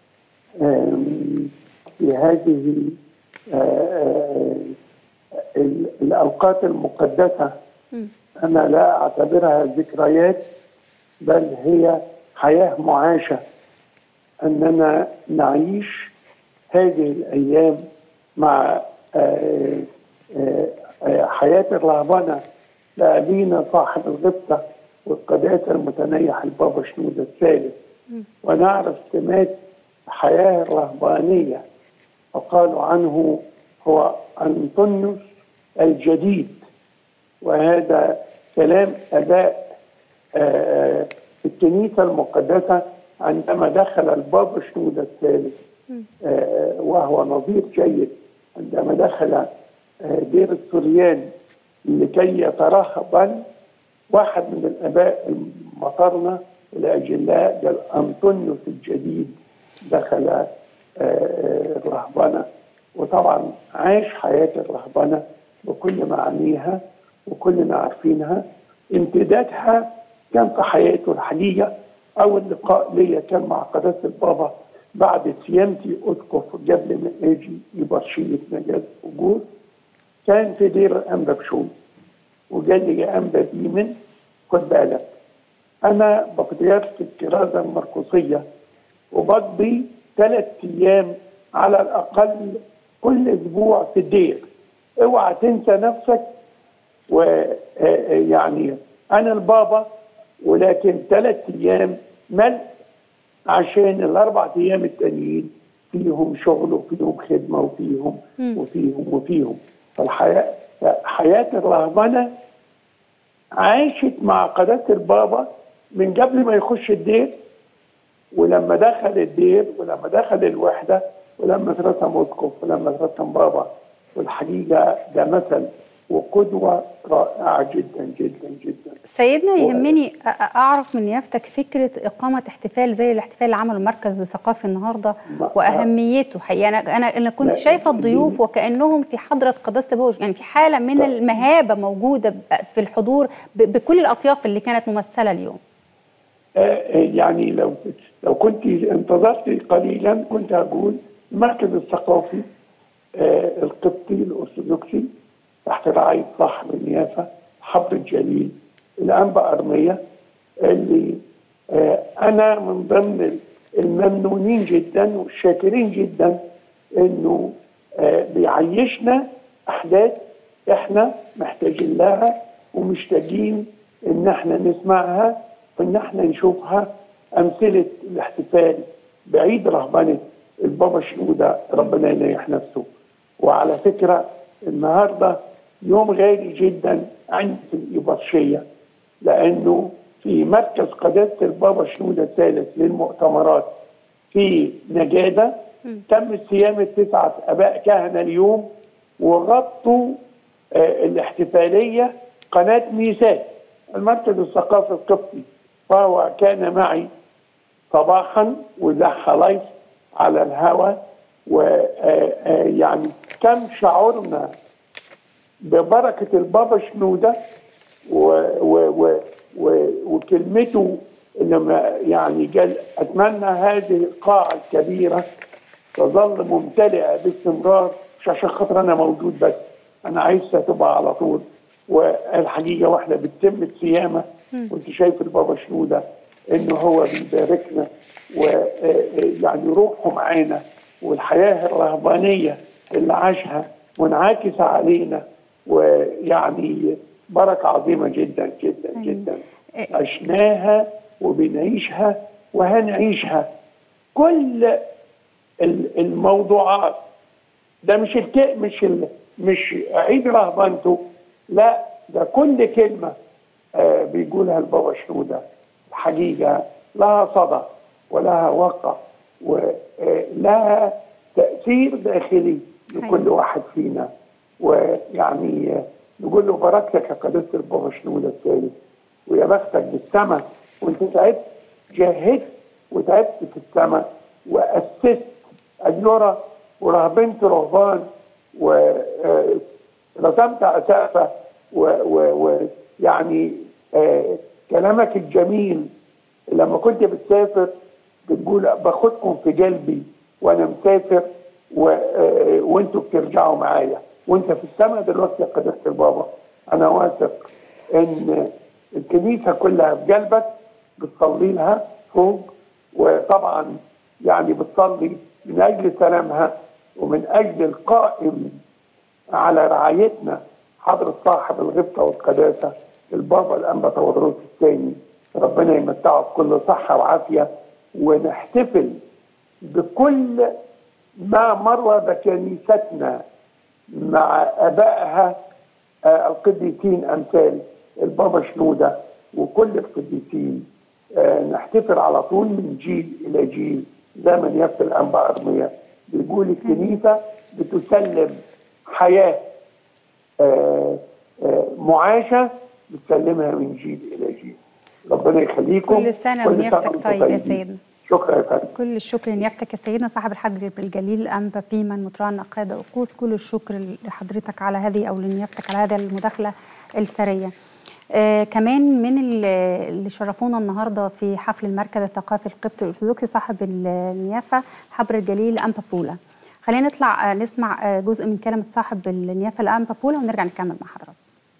في هذه الاوقات المقدسة انا لا اعتبرها ذكريات بل هي حياة معاشة اننا نعيش هذه الايام مع حياة الرهبنة لأبينا صاحب الغبطة والقداسة المتنيح البابا شنودة الثالث ونعرف سمات الحياة الرهبانية وقالوا عنه هو أنطونيوس الجديد وهذا كلام أباء في الكنيسة المقدسة عندما دخل البابا شنودة الثالث وهو نظير جيد عندما دخل دير السوريان لكي يترهبن واحد من الاباء المطرنه الاجلاء قال انطونيوس الجديد دخل الرهبنه وطبعا عاش حياه الرهبنه بكل معانيها وكلنا عارفينها امتدادها كان في حياته الحاليه اول لقاء ليا كان مع قداسه البابا بعد صيامتي اسقف قبل ما اجي يبرشيه نجاز اجور كان في دير الانبا بشوي وقال لي يا انبا بيمن خد بالك انا بقضيات في الكرازه المرقصيه وبقضي ثلاث ايام على الاقل كل اسبوع في الدير اوعى تنسى نفسك ويعني انا البابا ولكن ثلاث ايام ملء عشان الاربع ايام التانيين فيهم شغل وفيهم خدمه وفيهم مم. وفيهم وفيهم فالحياه حياه الرهبنه عاشت مع قداسه البابا من قبل ما يخش الدير ولما دخل الدير ولما دخل الوحده ولما اترسم اسقف ولما اترسم بابا والحقيقه ده مثل وقدوه رائعه جدا جدا جدا سيدنا يهمني أ- أ- اعرف من يافتك فكره اقامه احتفال زي الاحتفال اللي عمله المركز الثقافي النهارده ما- واهميته حقيقه انا انا انا كنت لا، شايفه الضيوف دي- وكانهم في حضره قداسه البابا يعني في حاله من طب. المهابه موجوده ب- في الحضور ب- بكل الاطياف اللي كانت ممثله اليوم آه، آه، يعني لو لو كنت انتظرت قليلا كنت هقول المركز الثقافي آه، القبطي الارثوذكسي تحت رعايه صاحب النيافه حبر الجليل الانبا ارميه اللي آه، انا من ضمن الممنونين جدا والشاكرين جدا انه آه، بيعيشنا احداث احنا محتاجين لها ومشتاقين ان احنا نسمعها وان احنا نشوفها امثله الاحتفال بعيد رهبنه البابا شنوده ربنا يريح نفسه وعلى فكره النهارده يوم غالي جدا عندي في الإبرشية لأنه في مركز قداسة البابا شنودة الثالث للمؤتمرات في نجادة تم صيانة تسعة أباء كهنة اليوم وغطوا آه الاحتفالية قناة ميسات المركز الثقافي القبطي فهو كان معي صباحا وزحها لايف على الهواء ويعني كم شعرنا ببركة البابا شنودة و و و و وكلمته لما يعني قال أتمنى هذه القاعة الكبيرة تظل ممتلئة باستمرار مش عشان خاطر أنا موجود بس أنا عايزها تبقى على طول والحقيقة واحنا بتتم الصيامة وانت شايف البابا شنودة انه هو بيباركنا ويعني روحه معانا والحياة الرهبانية اللي عاشها منعكسة علينا ويعني بركة عظيمة جدا جدا أيوة. جدا عشناها وبنعيشها وهنعيشها كل ال- الموضوعات ده مش الك... مش ال... مش عيد رهبنته لا ده كل كلمة آه بيقولها البابا شنودة الحقيقة لها صدى ولها وقع ولها تأثير داخلي لكل أيوة. واحد فينا ويعني آه، نقول له بركتك يا قداسة البابا شنودة الثالث ويا بختك بالسماء وانت تعبت جاهدت وتعبت في السماء وأسست أجنرة ورهبنت رهبان ورسمت أسافة ويعني كلامك الجميل لما كنت بتسافر بتقول باخدكم في قلبي وانا مسافر و... آه، وانتوا بترجعوا معايا وانت في السماء دلوقتي يا قداسه البابا انا واثق ان الكنيسه كلها في قلبك بتصلي لها فوق وطبعا يعني بتصلي من اجل سلامها ومن اجل القائم على رعايتنا حضرة صاحب الغبطة والقداسة البابا الأنبا تودروس الثاني ربنا يمتعه بكل صحة وعافية ونحتفل بكل ما مر بكنيستنا مع أبائها آه، القديسين أمثال البابا شنودة وكل القديسين آه، نحتفل على طول من جيل إلى جيل زي ما يفتي الأنبا أرمية بيقول الكنيسة بتسلم حياة آه، آه، معاشة بتسلمها من جيل إلى جيل ربنا يخليكم كل سنة كل ونيافتك وأنتم طيب يا طيبين. سيدنا. شكرا يا فندم كل الشكر لنيافتك يا سيدنا صاحب الحجر الجليل أنبا بيمن مطران قادة أقوس كل الشكر لحضرتك على هذه أو لنيافتك على هذه المداخلة السرية آه كمان من ال- اللي شرفونا النهارده في حفل المركز الثقافي القبطي الارثوذكسي صاحب النيافه حبر الجليل انبا بولا خلينا نطلع آه نسمع آه جزء من كلمه صاحب النيافه الانبا بولا ونرجع نكمل مع حضرتك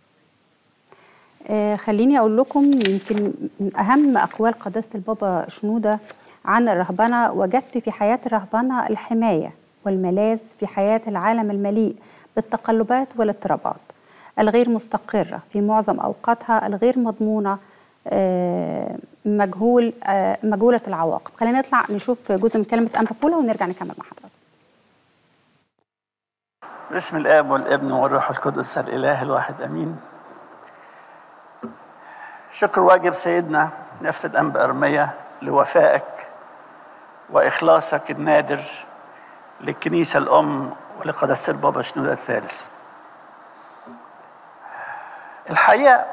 آه، خليني أقول لكم يمكن من أهم أقوال قداسة البابا شنودة عن الرهبنة وجدت في حياة الرهبنة الحماية والملاذ في حياة العالم المليء بالتقلبات والاضطرابات الغير مستقرة في معظم أوقاتها الغير مضمونة آه، مجهول آه، مجهوله العواقب خلينا نطلع نشوف جزء من كلمه انبا بولا ونرجع نكمل مع حضرتك باسم الاب والابن والروح القدس الاله الواحد امين شكر واجب سيدنا نفس الانبا ارميا لوفائك واخلاصك النادر للكنيسه الام ولقداسه البابا شنودة الثالث الحقيقه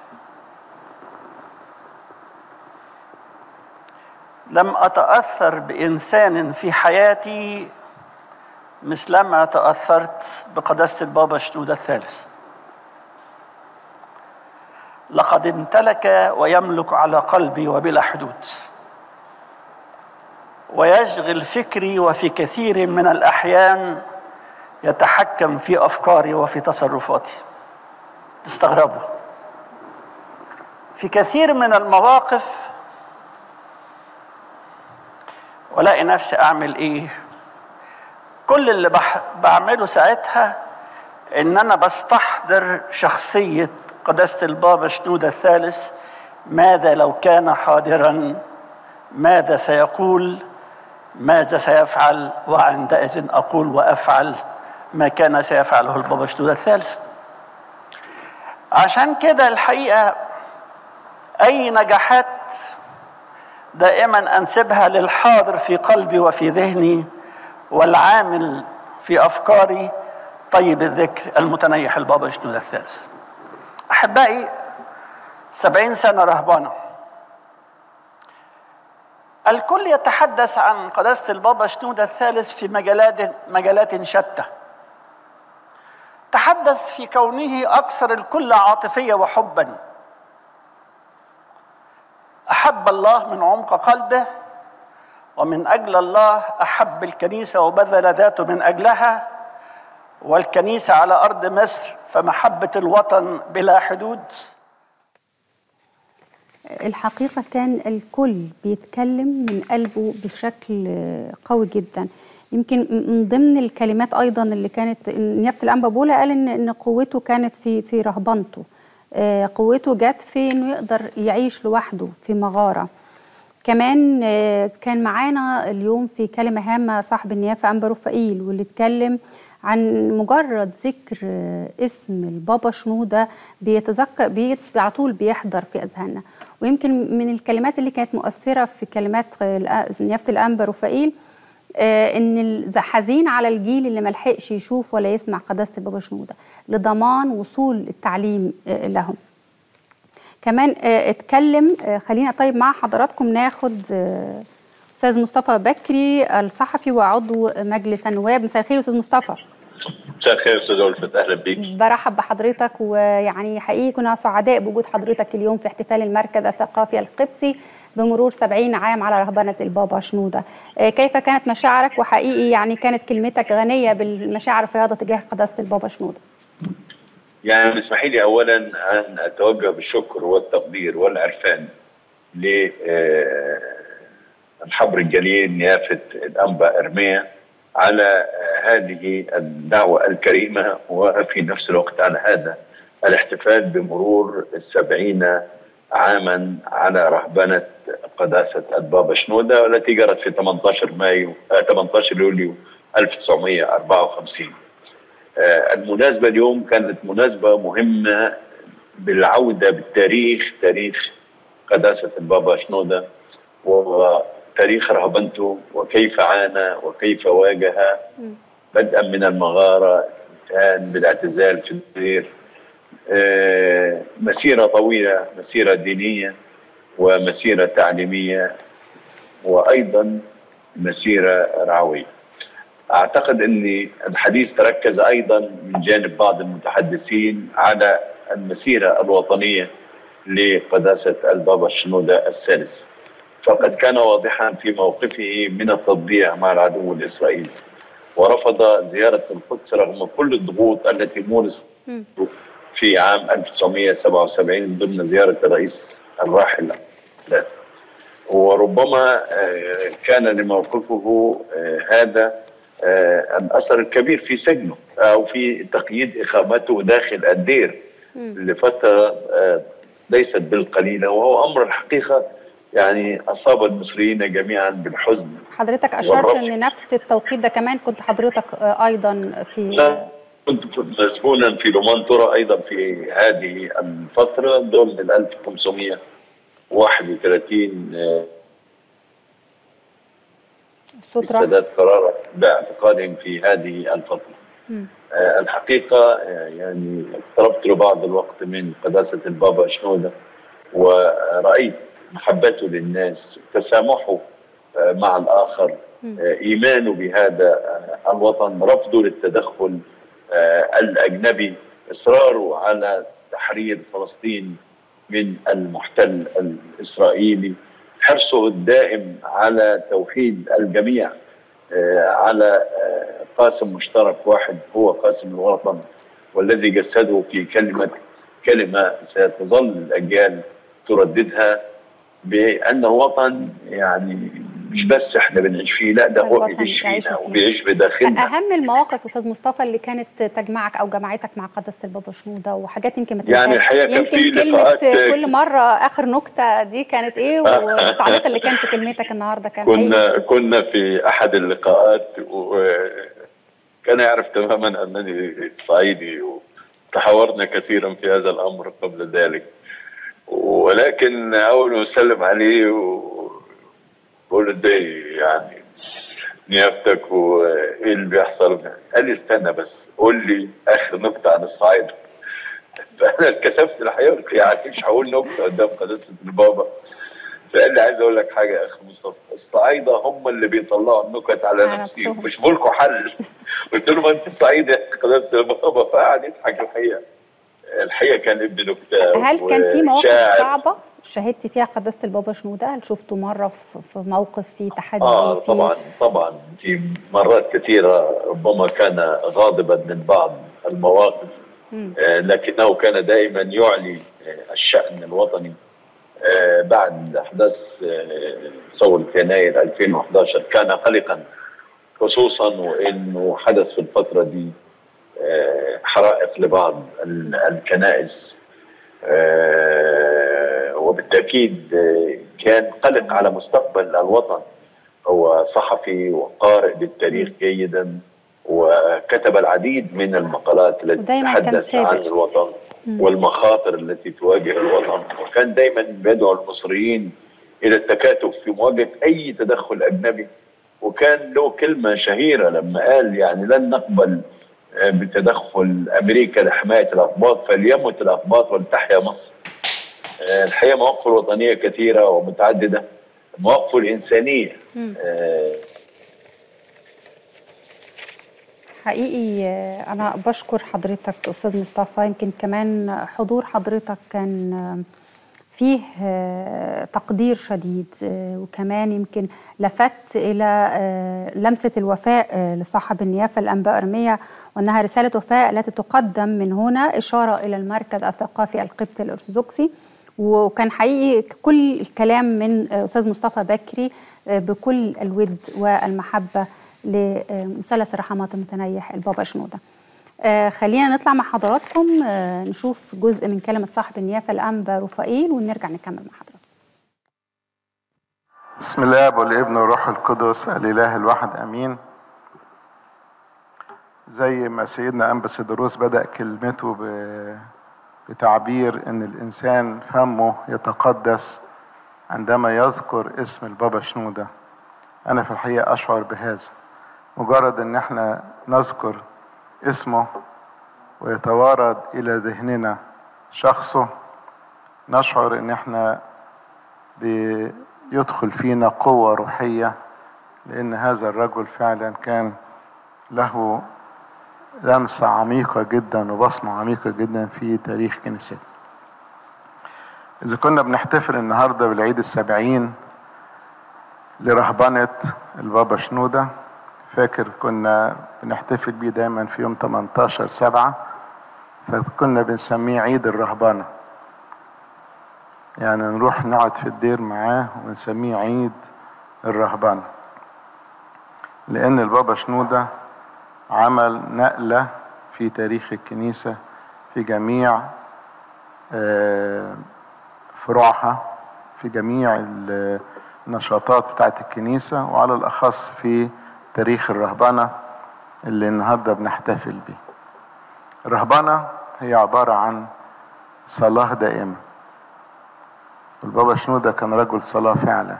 لم اتاثر بانسان في حياتي مثلما تأثرت بقداسة البابا شنودة الثالث لقد امتلك ويملك على قلبي وبلا حدود ويشغل فكري وفي كثير من الأحيان يتحكم في أفكاري وفي تصرفاتي تستغربوا في كثير من المواقف ولاقي نفسي أعمل إيه كل اللي بح بعمله ساعتها ان انا بستحضر شخصيه قداسه البابا شنوده الثالث ماذا لو كان حاضرا ماذا سيقول ماذا سيفعل وعندئذ اقول وافعل ما كان سيفعله البابا شنوده الثالث عشان كده الحقيقه اي نجاحات دائما انسبها للحاضر في قلبي وفي ذهني والعامل في أفكاري طيب الذكر المتنيح البابا شنودة الثالث أحبائي سبعين سنة رهبانة الكل يتحدث عن قداسة البابا شنودة الثالث في مجالات مجالات شتى تحدث في كونه أكثر الكل عاطفية وحبا أحب الله من عمق قلبه ومن اجل الله احب الكنيسه وبذل ذاته من اجلها والكنيسه على ارض مصر فمحبه الوطن بلا حدود الحقيقة كان الكل بيتكلم من قلبه بشكل قوي جدا يمكن من ضمن الكلمات أيضا اللي كانت نيافة الأنبا بولا قال إن إن قوته كانت في في رهبنته آه، قوته جت في إنه يقدر يعيش لوحده في مغارة كمان آه، كان معانا اليوم في كلمة هامة صاحب النيافة أنبا رفائيل واللي اتكلم عن مجرد ذكر آه، اسم البابا شنودة بيتذكر بيت على طول بيحضر في أذهاننا ويمكن من الكلمات اللي كانت مؤثرة في كلمات آه، نيافة الأنبا رفائيل آه، ان ال- حزين على الجيل اللي ملحقش يشوف ولا يسمع قداسه البابا شنوده لضمان وصول التعليم آه، لهم كمان آه، اتكلم آه، خلينا طيب مع حضراتكم ناخد آه، استاذ مصطفى بكري الصحفي وعضو مجلس النواب مساء الخير استاذ مصطفى مساء الخير استاذ ألفت اهلا بيك برحب بحضرتك ويعني حقيقي كنا سعداء بوجود حضرتك اليوم في احتفال المركز الثقافي القبطي بمرور 70 عام على رهبنة البابا شنودة آه، كيف كانت مشاعرك وحقيقي يعني كانت كلمتك غنية بالمشاعر الفياضة تجاه قداسة البابا شنودة يعني اسمحي لي اولا ان اتوجه بالشكر والتقدير والعرفان ل آه، الحبر الجليل نيافه الانبا ارميا على آه، هذه الدعوه الكريمه وفي نفس الوقت على هذا الاحتفال بمرور السبعين عاما على رهبنه قداسه البابا شنوده والتي جرت في 18 مايو آه، 18 يوليو 1954 آه، المناسبة اليوم كانت مناسبة مهمة بالعودة بالتاريخ تاريخ قداسة البابا شنودة وتاريخ رهبنته وكيف عانى وكيف واجه بدءا من المغارة انتهاء بالاعتزال في الدير آه، مسيرة طويلة مسيرة دينية ومسيرة تعليمية وأيضا مسيرة رعوية اعتقد ان الحديث تركز ايضا من جانب بعض المتحدثين على المسيره الوطنيه لقداسه البابا الشنوده الثالث فقد كان واضحا في موقفه من التطبيع مع العدو الاسرائيلي ورفض زياره القدس رغم كل الضغوط التي مورست في عام 1977 ضمن زياره الرئيس الراحل وربما آه، كان لموقفه آه، هذا آه، الاثر الكبير في سجنه او في تقييد اقامته داخل الدير لفتره آه، ليست بالقليله وهو امر الحقيقه يعني اصاب المصريين جميعا بالحزن حضرتك اشرت والرفض. ان نفس التوقيت ده كمان كنت حضرتك آه، ايضا في لا، كنت مسجونا في لومانتورا ايضا في هذه الفتره دول من 1531 آه، الصوت راح سداد قرار باعتقادهم في هذه الفتره. آه، الحقيقه آه، يعني اقتربت لبعض الوقت من قداسه البابا شنوده ورايت محبته للناس تسامحه آه، مع الاخر آه، ايمانه بهذا آه، الوطن رفضه للتدخل آه، الاجنبي اصراره على تحرير فلسطين من المحتل الاسرائيلي حرصه الدائم على توحيد الجميع آه، على آه، قاسم مشترك واحد هو قاسم الوطن والذي جسده في كلمه كلمه ستظل الاجيال ترددها بانه وطن يعني مش بس احنا بنعيش فيه لا ده هو الوطن بيعيش بيعيشوا فينا فيه. وبيعيش بداخلنا اهم المواقف استاذ مصطفى اللي كانت تجمعك او جمعتك مع قداسه البابا شنوده وحاجات يمكن ما يعني تنساش. الحقيقة كان يمكن في كلمه لقاءات- كل مره اخر نكته دي كانت ايه والتعليق اللي كان في كلمتك النهارده كان كنا حقيقي. كنا في احد اللقاءات وكان يعرف تماما انني صعيدي وتحاورنا كثيرا في هذا الامر قبل ذلك ولكن اول ما اسلم عليه وبقول له ده يعني نيابتك وايه اللي بيحصل قال لي استنى بس قول لي اخر نكته عن الصعيد فانا اتكسفت الحقيقه قلت يعني مش هقول نكته قدام قداسه البابا فقال لي عايز اقول لك حاجه يا اخ مصطفى الصعايده هم اللي بيطلعوا النكت على على نفسهم نفسهم. مش بولكوا حل قلت له ما انت صعيدي يا أخ قداسه البابا فقعد يضحك الحقيقه الحقيقه كان ابن نكته هل كان في مواقف وشاعر. صعبه شهدت فيها قداسه البابا شنوده هل شفته مره في في موقف فيه تحدي اه فيه طبعا طبعا في مرات كثيره ربما كان غاضبا من بعض المواقف آه لكنه كان دائما يعلي آه الشان الوطني آه بعد احداث آه ثوره يناير 2011 كان قلقا خصوصا وانه حدث في الفتره دي آه حرائق لبعض ال- الكنائس آه، وبالتاكيد آه، كان قلق على مستقبل الوطن هو صحفي وقارئ للتاريخ جيدا وكتب العديد من المقالات التي ودايماً كان تحدث سابق. عن الوطن والمخاطر التي تواجه الوطن وكان دايما بيدعو المصريين الى التكاتف في مواجهه اي تدخل اجنبي وكان له كلمه شهيره لما قال يعني لن نقبل آه، بتدخل امريكا لحمايه الاقباط فليمت الاقباط ولتحيا مصر. آه، الحقيقه مواقفه الوطنيه كثيره ومتعدده مواقفه الانسانيه آه، حقيقي آه، أنا بشكر حضرتك أستاذ مصطفى يمكن كمان حضور حضرتك كان آه، فيه آه، تقدير شديد آه، وكمان يمكن لفت إلى آه، لمسة الوفاء آه، لصاحب النيافة الأنباء أرمية وأنها رسالة وفاء التي تقدم من هنا إشارة إلى المركز الثقافي القبطي الأرثوذكسي وكان حقيقي كل الكلام من آه، أستاذ مصطفى بكري آه، بكل الود والمحبة لمثلث الرحمات المتنيح البابا شنودة آه، خلينا نطلع مع حضراتكم آه، نشوف جزء من كلمة صاحب النيافة الأنبا رفائيل ونرجع نكمل مع حضراتكم بسم الله والابن والروح القدس الاله الواحد امين زي ما سيدنا انبا سيدروس بدا كلمته ب- بتعبير ان الانسان فمه يتقدس عندما يذكر اسم البابا شنوده انا في الحقيقه اشعر بهذا مجرد ان احنا نذكر اسمه ويتوارد الى ذهننا شخصه نشعر ان احنا بيدخل فينا قوة روحية لأن هذا الرجل فعلا كان له لمسة عميقة جدا وبصمة عميقة جدا في تاريخ كنيستنا إذا كنا بنحتفل النهاردة بالعيد السبعين لرهبنة البابا شنودة فاكر كنا بنحتفل بيه دايما في يوم 18 سبعة فكنا بنسميه عيد الرهبنه يعني نروح نقعد في الدير معاه ونسميه عيد الرهبنة لأن البابا شنودة عمل نقلة في تاريخ الكنيسة في جميع آه، فروعها في جميع النشاطات بتاعت الكنيسة وعلى الأخص في تاريخ الرهبنة اللي النهاردة بنحتفل بيه الرهبنة هي عبارة عن صلاة دائمة والبابا شنودة كان رجل صلاة فعلا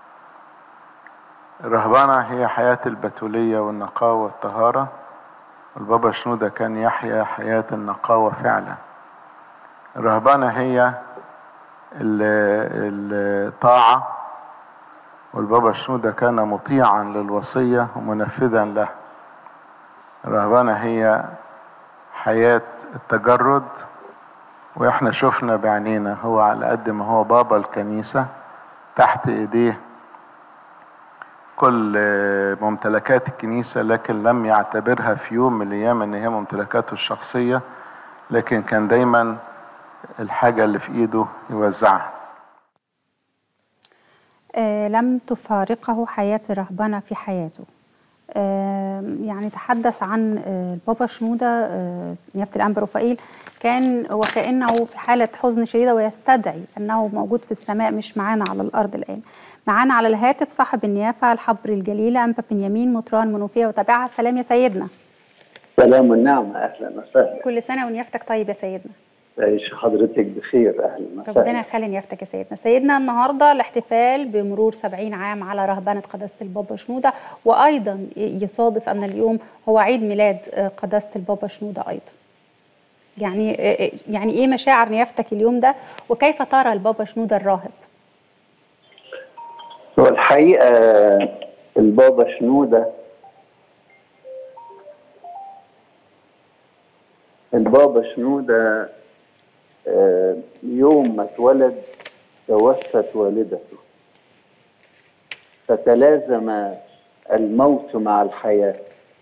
الرهبنة هي حياة البتولية والنقاوة والطهارة والبابا شنودة كان يحيا حياة النقاوة فعلا الرهبنة هي الطاعة والبابا شنودة كان مطيعا للوصية ومنفذا له الرهبنة هي حياة التجرد واحنا شفنا بعينينا هو على قد ما هو بابا الكنيسة تحت ايديه كل ممتلكات الكنيسة لكن لم يعتبرها في يوم من الايام ان هي ممتلكاته الشخصية لكن كان دايما الحاجة اللي في ايده يوزعها آه لم تفارقه حياة الرهبنة في حياته آه يعني تحدث عن آه البابا شنودة آه نيافة الأنبا رفائيل كان وكأنه في حالة حزن شديدة ويستدعي أنه موجود في السماء مش معانا على الأرض الآن معانا على الهاتف صاحب النيافة الحبر الجليلة أنبا بنيامين مطران منوفية وتابعها سلام يا سيدنا سلام والنعمة أهلا وسهلا كل سنة ونيافتك طيب يا سيدنا تعيش حضرتك بخير اهلا وسهلا ربنا يخلي نيافتك يا سيدنا سيدنا النهارده الاحتفال بمرور 70 عام على رهبنه قداسه البابا شنوده وايضا يصادف ان اليوم هو عيد ميلاد قداسه البابا شنوده ايضا يعني يعني ايه مشاعر نيافتك اليوم ده وكيف ترى البابا شنوده الراهب هو الحقيقه البابا شنوده البابا شنوده يوم ما اتولد توفت والدته فتلازم الموت مع الحياة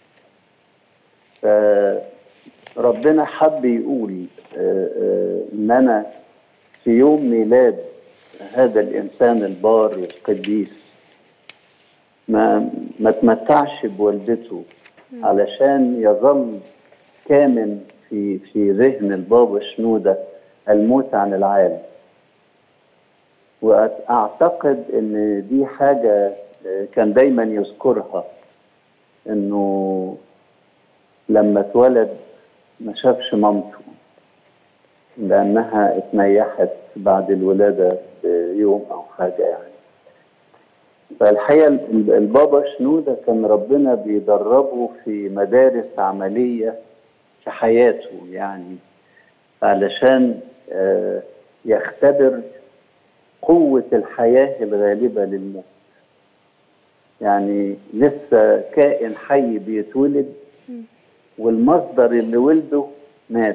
فربنا حب يقول ان انا في يوم ميلاد هذا الانسان البار القديس ما ما تمتعش بوالدته علشان يظل كامن في في ذهن البابا شنوده الموت عن العالم واعتقد ان دي حاجه كان دايما يذكرها انه لما اتولد ما شافش مامته لانها اتنيحت بعد الولاده بيوم او حاجه يعني فالحقيقه البابا شنوده كان ربنا بيدربه في مدارس عمليه في حياته يعني علشان يختبر قوة الحياة الغالبة للموت يعني لسه كائن حي بيتولد والمصدر اللي ولده مات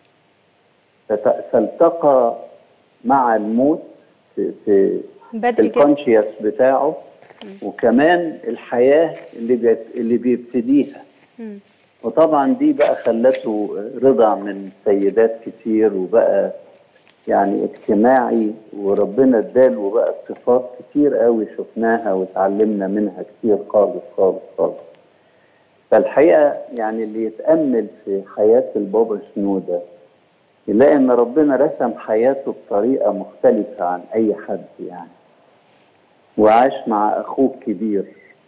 فالتقى مع الموت في, في, في الكونشيوس بتاعه وكمان الحياة اللي بيت اللي بيبتديها وطبعا دي بقى خلته رضع من سيدات كتير وبقى يعني اجتماعي وربنا اداله بقى صفات كتير قوي شفناها وتعلمنا منها كتير خالص خالص خالص فالحقيقه يعني اللي يتامل في حياه البابا شنوده يلاقي ان ربنا رسم حياته بطريقه مختلفه عن اي حد يعني وعاش مع اخوه الكبير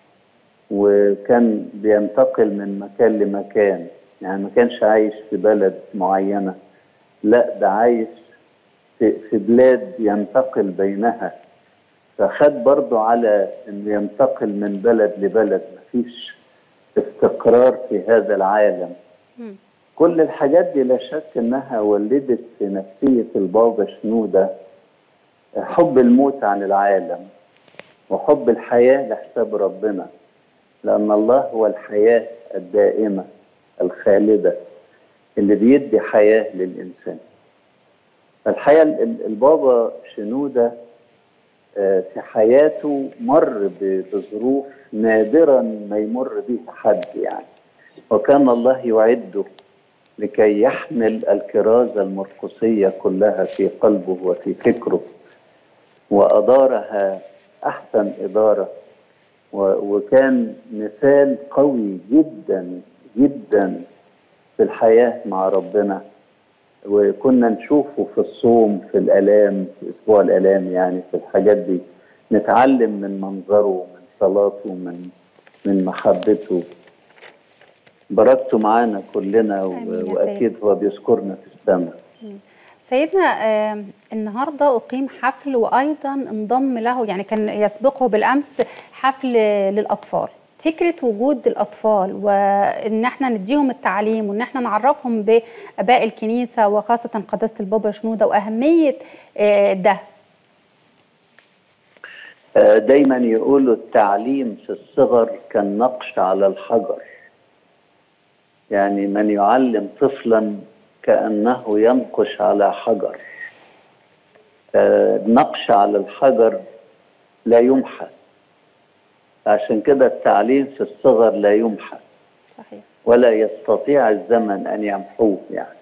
وكان بينتقل من مكان لمكان يعني ما كانش عايش في بلد معينه لا ده عايش في, في بلاد ينتقل بينها فخد برضه على انه ينتقل من بلد لبلد مفيش استقرار في هذا العالم م. كل الحاجات دي لا شك انها ولدت في نفسيه البابا شنوده حب الموت عن العالم وحب الحياه لحساب ربنا لان الله هو الحياه الدائمه الخالده اللي بيدي حياه للانسان الحقيقه البابا شنوده في حياته مر بظروف نادرا ما يمر بها حد يعني وكان الله يعده لكي يحمل الكرازة المرقسية كلها في قلبه وفي فكره وأدارها أحسن إدارة وكان مثال قوي جدا جدا في الحياة مع ربنا وكنا نشوفه في الصوم في الآلام في أسبوع الآلام يعني في الحاجات دي نتعلم من منظره من صلاته من من محبته بركته معانا كلنا و- آمين يا وأكيد هو بيذكرنا في السماء سيدنا آه، النهارده اقيم حفل وايضا انضم له يعني كان يسبقه بالامس حفل للاطفال فكره وجود الاطفال وان احنا نديهم التعليم وان احنا نعرفهم باباء الكنيسه وخاصه قداسه البابا شنوده واهميه آه، ده آه، دايما يقولوا التعليم في الصغر كالنقش على الحجر يعني من يعلم طفلا كأنه ينقش على حجر آه، النقش على الحجر لا يمحى عشان كده التعليم في الصغر لا يمحى صحيح ولا يستطيع الزمن أن يمحوه يعني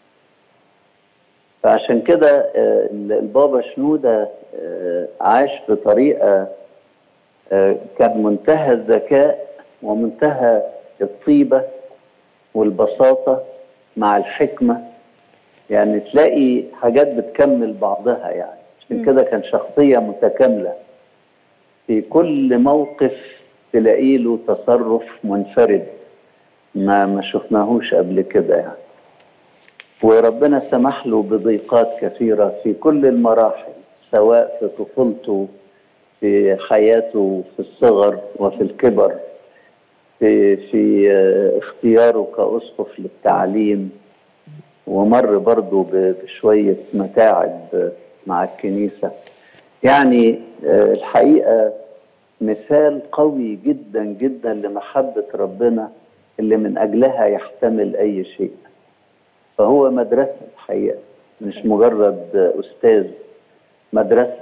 فعشان كده آه، البابا شنودة آه، عاش بطريقة آه، كان منتهى الذكاء ومنتهى الطيبة والبساطة مع الحكمة يعني تلاقي حاجات بتكمل بعضها يعني عشان كده كان شخصية متكاملة في كل موقف تلاقي له تصرف منفرد ما ما شفناهوش قبل كده يعني وربنا سمح له بضيقات كثيرة في كل المراحل سواء في طفولته في حياته في الصغر وفي الكبر في في آه، اختياره كأسقف للتعليم ومر برضه ب- بشوية متاعب آه، مع الكنيسة يعني آه، الحقيقة مثال قوي جدا جدا لمحبة ربنا اللي من أجلها يحتمل أي شيء فهو مدرسة الحقيقة مش مجرد آه، أستاذ مدرسة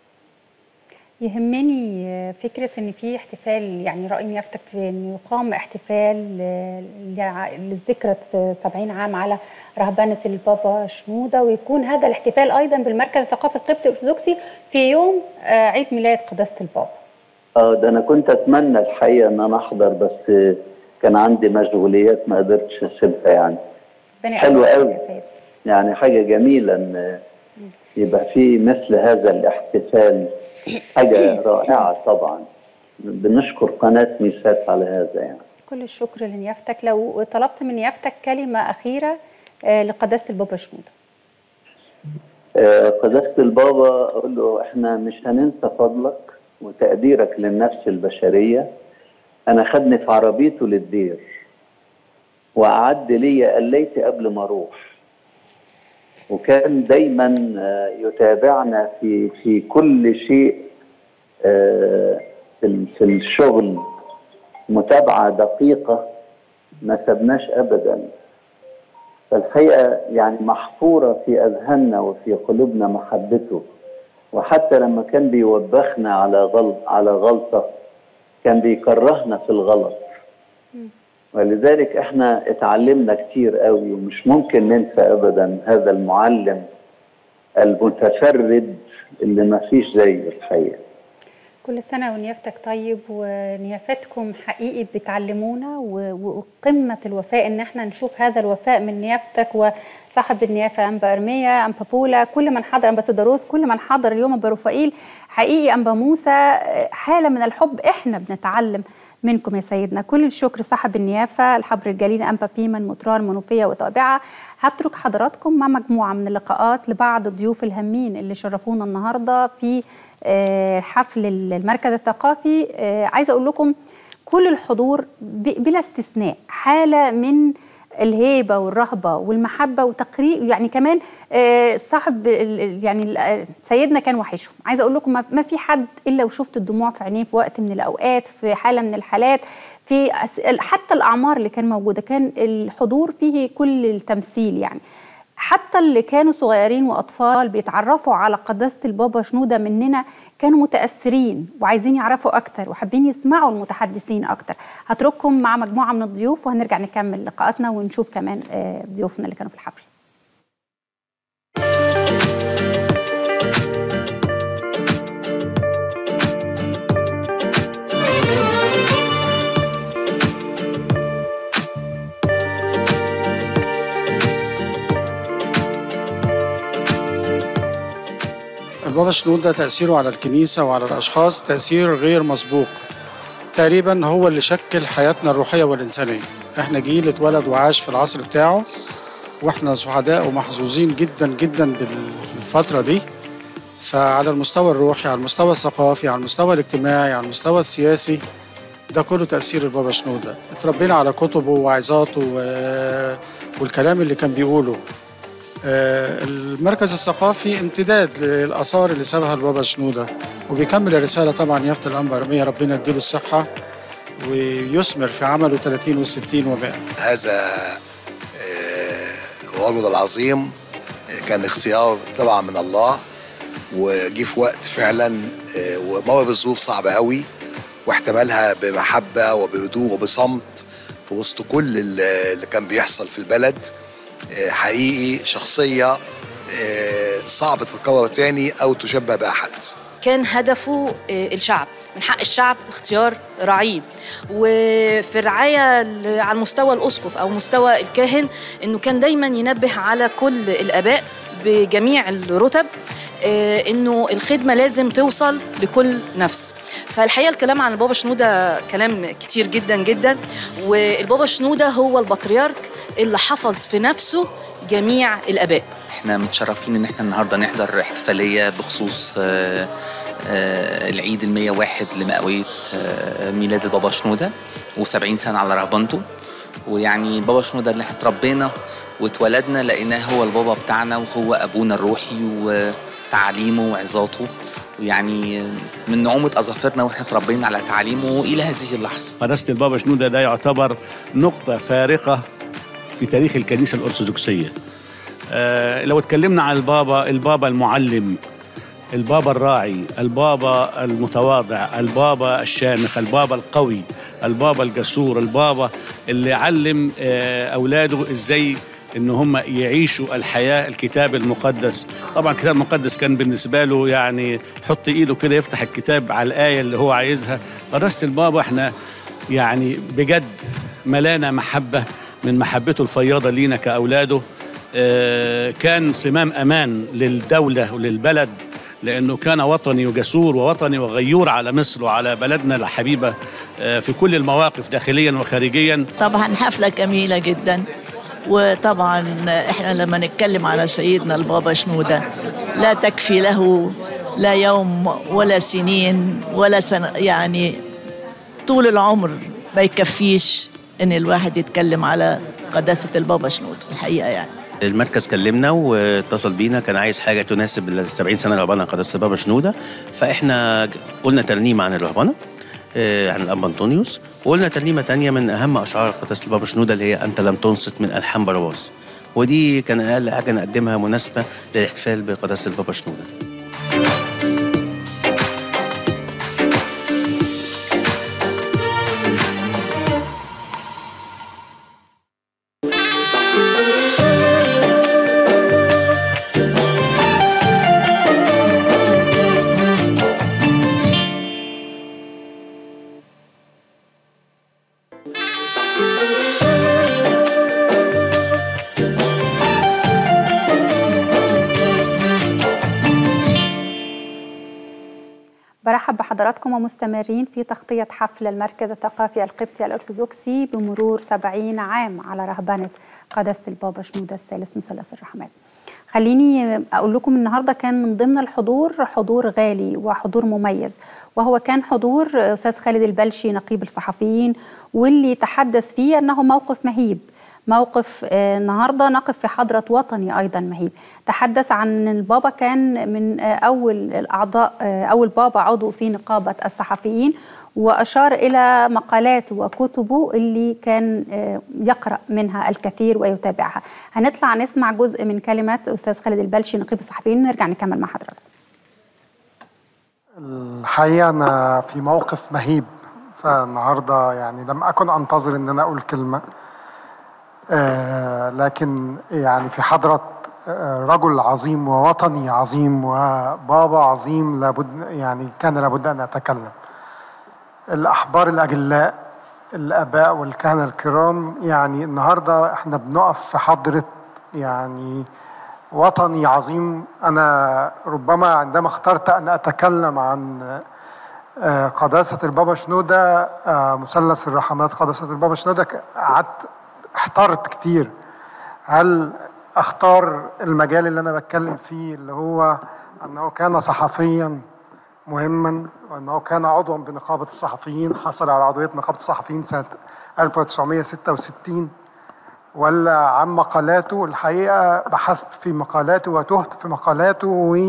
يهمني آه، فكرة إن في احتفال يعني رأي نيافتك في إن يقام احتفال آه، لع- للذكرى 70 عام على رهبنة البابا شنودة ويكون هذا الاحتفال أيضا بالمركز الثقافي القبطي الأرثوذكسي في يوم آه، عيد ميلاد قداسة البابا. اه ده انا كنت اتمنى الحقيقه ان انا احضر بس آه، كان عندي مشغوليات ما قدرتش اسيبها يعني ربنا حلو يقويك قوي. يا سيد. يعني حاجه جميله ان يبقى في مثل هذا الاحتفال حاجه رائعه طبعا بنشكر قناه ميسات على هذا يعني كل الشكر لنيافتك لو طلبت من نيافتك كلمة أخيرة آه، لقداسة البابا شنودة. آه، قداسة البابا أقول له إحنا مش هننسى فضلك وتقديرك للنفس البشرية أنا خدني في عربيته للدير وأعد لي قليت قبل ما أروح وكان دايما آه، يتابعنا في في كل شيء آه، في ال- في الشغل متابعة دقيقة ما سبناش أبدا فالحقيقة يعني محفورة في أذهاننا وفي قلوبنا محبته وحتى لما كان بيوبخنا على غلط على غلطة كان بيكرهنا في الغلط ولذلك احنا اتعلمنا كتير قوي ومش ممكن ننسى ابدا هذا المعلم المتفرد اللي ما فيش زيه الحقيقه كل سنة ونيافتك طيب ونيافتكم حقيقي بتعلمونا و- وقمة الوفاء ان احنا نشوف هذا الوفاء من نيافتك وصاحب النيافة أنبا أرمية أنبا بولا كل من حضر أنبا سيدروس كل من حضر اليوم أنبا رفائيل حقيقي أنبا موسى حالة من الحب احنا بنتعلم منكم يا سيدنا كل الشكر صاحب النيافة الحبر الجليل أنبا بيمن مطران منوفية وتابعة هترك حضراتكم مع مجموعة من اللقاءات لبعض الضيوف الهامين اللي شرفونا النهاردة في آه، حفل المركز الثقافي آه، عايزة أقول لكم كل الحضور ب- بلا استثناء حالة من الهيبة والرهبة والمحبة وتقرير يعني كمان آه، صاحب ال- ال- يعني ال- آه، سيدنا كان وحشهم عايزة أقول لكم ما- ما في حد إلا وشفت الدموع في عينيه في وقت من الأوقات في حالة من الحالات في أس- حتى الأعمار اللي كان موجودة كان الحضور فيه كل التمثيل يعني حتى اللي كانوا صغيرين واطفال بيتعرفوا على قداسه البابا شنوده مننا كانوا متاثرين وعايزين يعرفوا اكتر وحابين يسمعوا المتحدثين اكتر هترككم مع مجموعه من الضيوف وهنرجع نكمل لقاءاتنا ونشوف كمان آه، ضيوفنا اللي كانوا في الحفل البابا شنودة تأثيره على الكنيسة وعلى الأشخاص تأثير غير مسبوق تقريبا هو اللي شكل حياتنا الروحية والإنسانية احنا جيل اتولد وعاش في العصر بتاعه واحنا سعداء ومحظوظين جدا جدا بالفترة دي فعلى المستوى الروحي على المستوى الثقافي على المستوى الاجتماعي على المستوى السياسي ده كله تأثير البابا شنودة اتربينا على كتبه وعظاته و- والكلام اللي كان بيقوله آه، المركز الثقافي امتداد للآثار اللي سابها البابا شنودة وبيكمل الرسالة طبعا يافت الأنبا أرمية ربنا يديله الصحة ويثمر في عمله 30 والستين وباقي هذا آه، الرجل العظيم آه، كان اختيار طبعا من الله وجي في وقت فعلا آه، ومر بظروف صعبة قوي واحتملها بمحبة وبهدوء وبصمت في وسط كل اللي اللي كان بيحصل في البلد آه، حقيقي شخصية آه، صعب تتكرر تاني أو تشبه بأحد كان هدفه آه، الشعب من حق الشعب اختيار رعيه وفي الرعاية ال- على مستوى الأسقف أو مستوى الكاهن أنه كان دايما ينبه على كل الآباء بجميع الرتب آه، انه الخدمه لازم توصل لكل نفس فالحقيقه الكلام عن البابا شنوده كلام كتير جدا جدا والبابا شنوده هو البطريرك اللي حفظ في نفسه جميع الاباء احنا متشرفين ان احنا النهارده نحضر احتفاليه بخصوص آه، آه، العيد ال 101 لمئويه آه، ميلاد البابا شنوده و70 سنه على رهبنته ويعني البابا شنوده اللي احنا اتربينا واتولدنا لقيناه هو البابا بتاعنا وهو ابونا الروحي وتعليمه وعظاته ويعني من نعومه اظافرنا واحنا اتربينا على تعليمه الى هذه اللحظه قداسة البابا شنودة ده يعتبر نقطة فارقة في تاريخ الكنيسة الأرثوذكسية آه لو اتكلمنا عن البابا البابا المعلم البابا الراعي البابا المتواضع البابا الشامخ البابا القوي البابا الجسور البابا اللي علم آه أولاده إزاي ان هم يعيشوا الحياه الكتاب المقدس طبعا الكتاب المقدس كان بالنسبه له يعني يحط ايده كده يفتح الكتاب على الايه اللي هو عايزها قداسه البابا احنا يعني بجد ملانا محبه من محبته الفياضه لينا كاولاده آه، كان صمام امان للدوله وللبلد لانه كان وطني وجسور ووطني وغيور على مصر وعلى بلدنا الحبيبه آه، في كل المواقف داخليا وخارجيا طبعا حفلة جميلة جدا وطبعا احنا لما نتكلم على سيدنا البابا شنودة لا تكفي له لا يوم ولا سنين ولا سنة يعني طول العمر ما يكفيش ان الواحد يتكلم على قداسة البابا شنودة الحقيقة يعني المركز كلمنا واتصل بينا كان عايز حاجه تناسب ال 70 سنه رهبنه قداسه البابا شنوده فاحنا قلنا ترنيمه عن الرهبنه آه، عن الاب انطونيوس وقلنا ترنيمه تانية من اهم اشعار قداسه البابا شنوده اللي هي انت لم تنصت من الحان برواز ودي كان اقل حاجه نقدمها مناسبه للاحتفال بقداسه البابا شنوده برحب بحضراتكم ومستمرين في تغطية حفل المركز الثقافي القبطي الأرثوذكسي بمرور 70 عام على رهبنة قداسة البابا شنودة الثالث مثلث الرحمن خليني أقول لكم النهاردة كان من ضمن الحضور حضور غالي وحضور مميز وهو كان حضور أستاذ خالد البلشي نقيب الصحفيين واللي تحدث فيه أنه موقف مهيب موقف آه، النهارده نقف في حضرة وطني أيضا مهيب تحدث عن أن البابا كان من آه، أول الأعضاء آه، أول بابا عضو في نقابة الصحفيين وأشار إلى مقالاته وكتبه اللي كان آه، يقرأ منها الكثير ويتابعها هنطلع نسمع جزء من كلمات أستاذ خالد البلشي نقيب الصحفيين ونرجع نكمل مع حضراتكم الحقيقة أنا في موقف مهيب فالنهاردة يعني لم أكن أنتظر أن أنا أقول كلمة آه لكن يعني في حضرة آه رجل عظيم ووطني عظيم وبابا عظيم لابد يعني كان لابد أن أتكلم الأحبار الأجلاء الآباء والكهنة الكرام يعني النهاردة إحنا بنقف في حضرة يعني وطني عظيم أنا ربما عندما اخترت أن أتكلم عن آه، قداسة البابا شنودة آه، مثلث الرحمات قداسة البابا شنودة ك- قعدت احترت كتير هل اختار المجال اللي أنا بتكلم فيه اللي هو أنه كان صحفيا مهما وأنه كان عضوا بنقابة الصحفيين حصل على عضوية نقابة الصحفيين سنة 1966 ولا عن مقالاته الحقيقة بحثت في مقالاته وتهت في مقالاته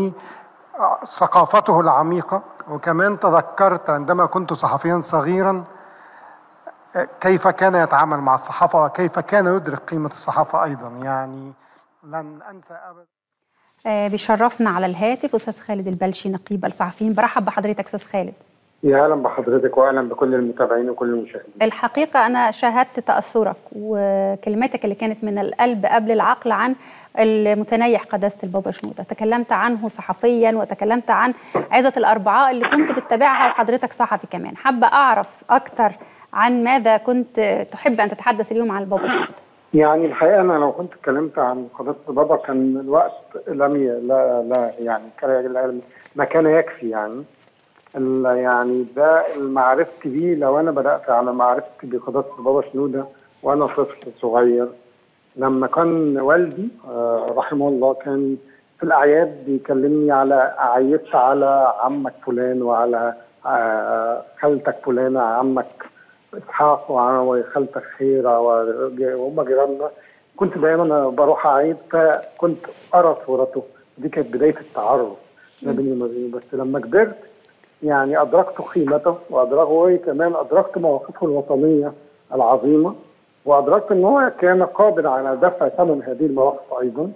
وثقافته العميقة وكمان تذكرت عندما كنت صحفيا صغيرا كيف كان يتعامل مع الصحافة وكيف كان يدرك قيمة الصحافة أيضا يعني لن أنسى أبدا آه، بيشرفنا على الهاتف استاذ خالد البلشي نقيب الصحفيين برحب بحضرتك استاذ خالد يا اهلا بحضرتك واهلا بكل المتابعين وكل المشاهدين الحقيقة أنا شاهدت تأثرك وكلماتك اللي كانت من القلب قبل العقل عن المتنيح قداسة البابا شنودة تكلمت عنه صحفيا وتكلمت عن عزة الأربعاء اللي كنت بتتابعها وحضرتك صحفي كمان حابة أعرف أكتر عن ماذا كنت تحب أن تتحدث اليوم عن البابا شنودة يعني الحقيقه انا لو كنت اتكلمت عن قضيه البابا كان الوقت لم ي... لا لا يعني كان لا- ما كان يكفي يعني ال- يعني ده معرفتي بيه لو انا بدات على معرفتي بقضيه البابا شنوده وانا طفل صغير لما كان والدي آه، رحمه الله كان في الاعياد بيكلمني على عيدت على عمك فلان وعلى آه، خالتك فلانه عمك اسحاق وع- وخالتك خيره وج- وهم جيراننا كنت دايما بروح اعيد فكنت ارى صورته دي كانت بدايه التعرف ما بيني وما بينه بس لما كبرت يعني ادركت قيمته وادركت وكمان ادركت مواقفه الوطنيه العظيمه وادركت ان هو كان قادر على دفع ثمن هذه المواقف ايضا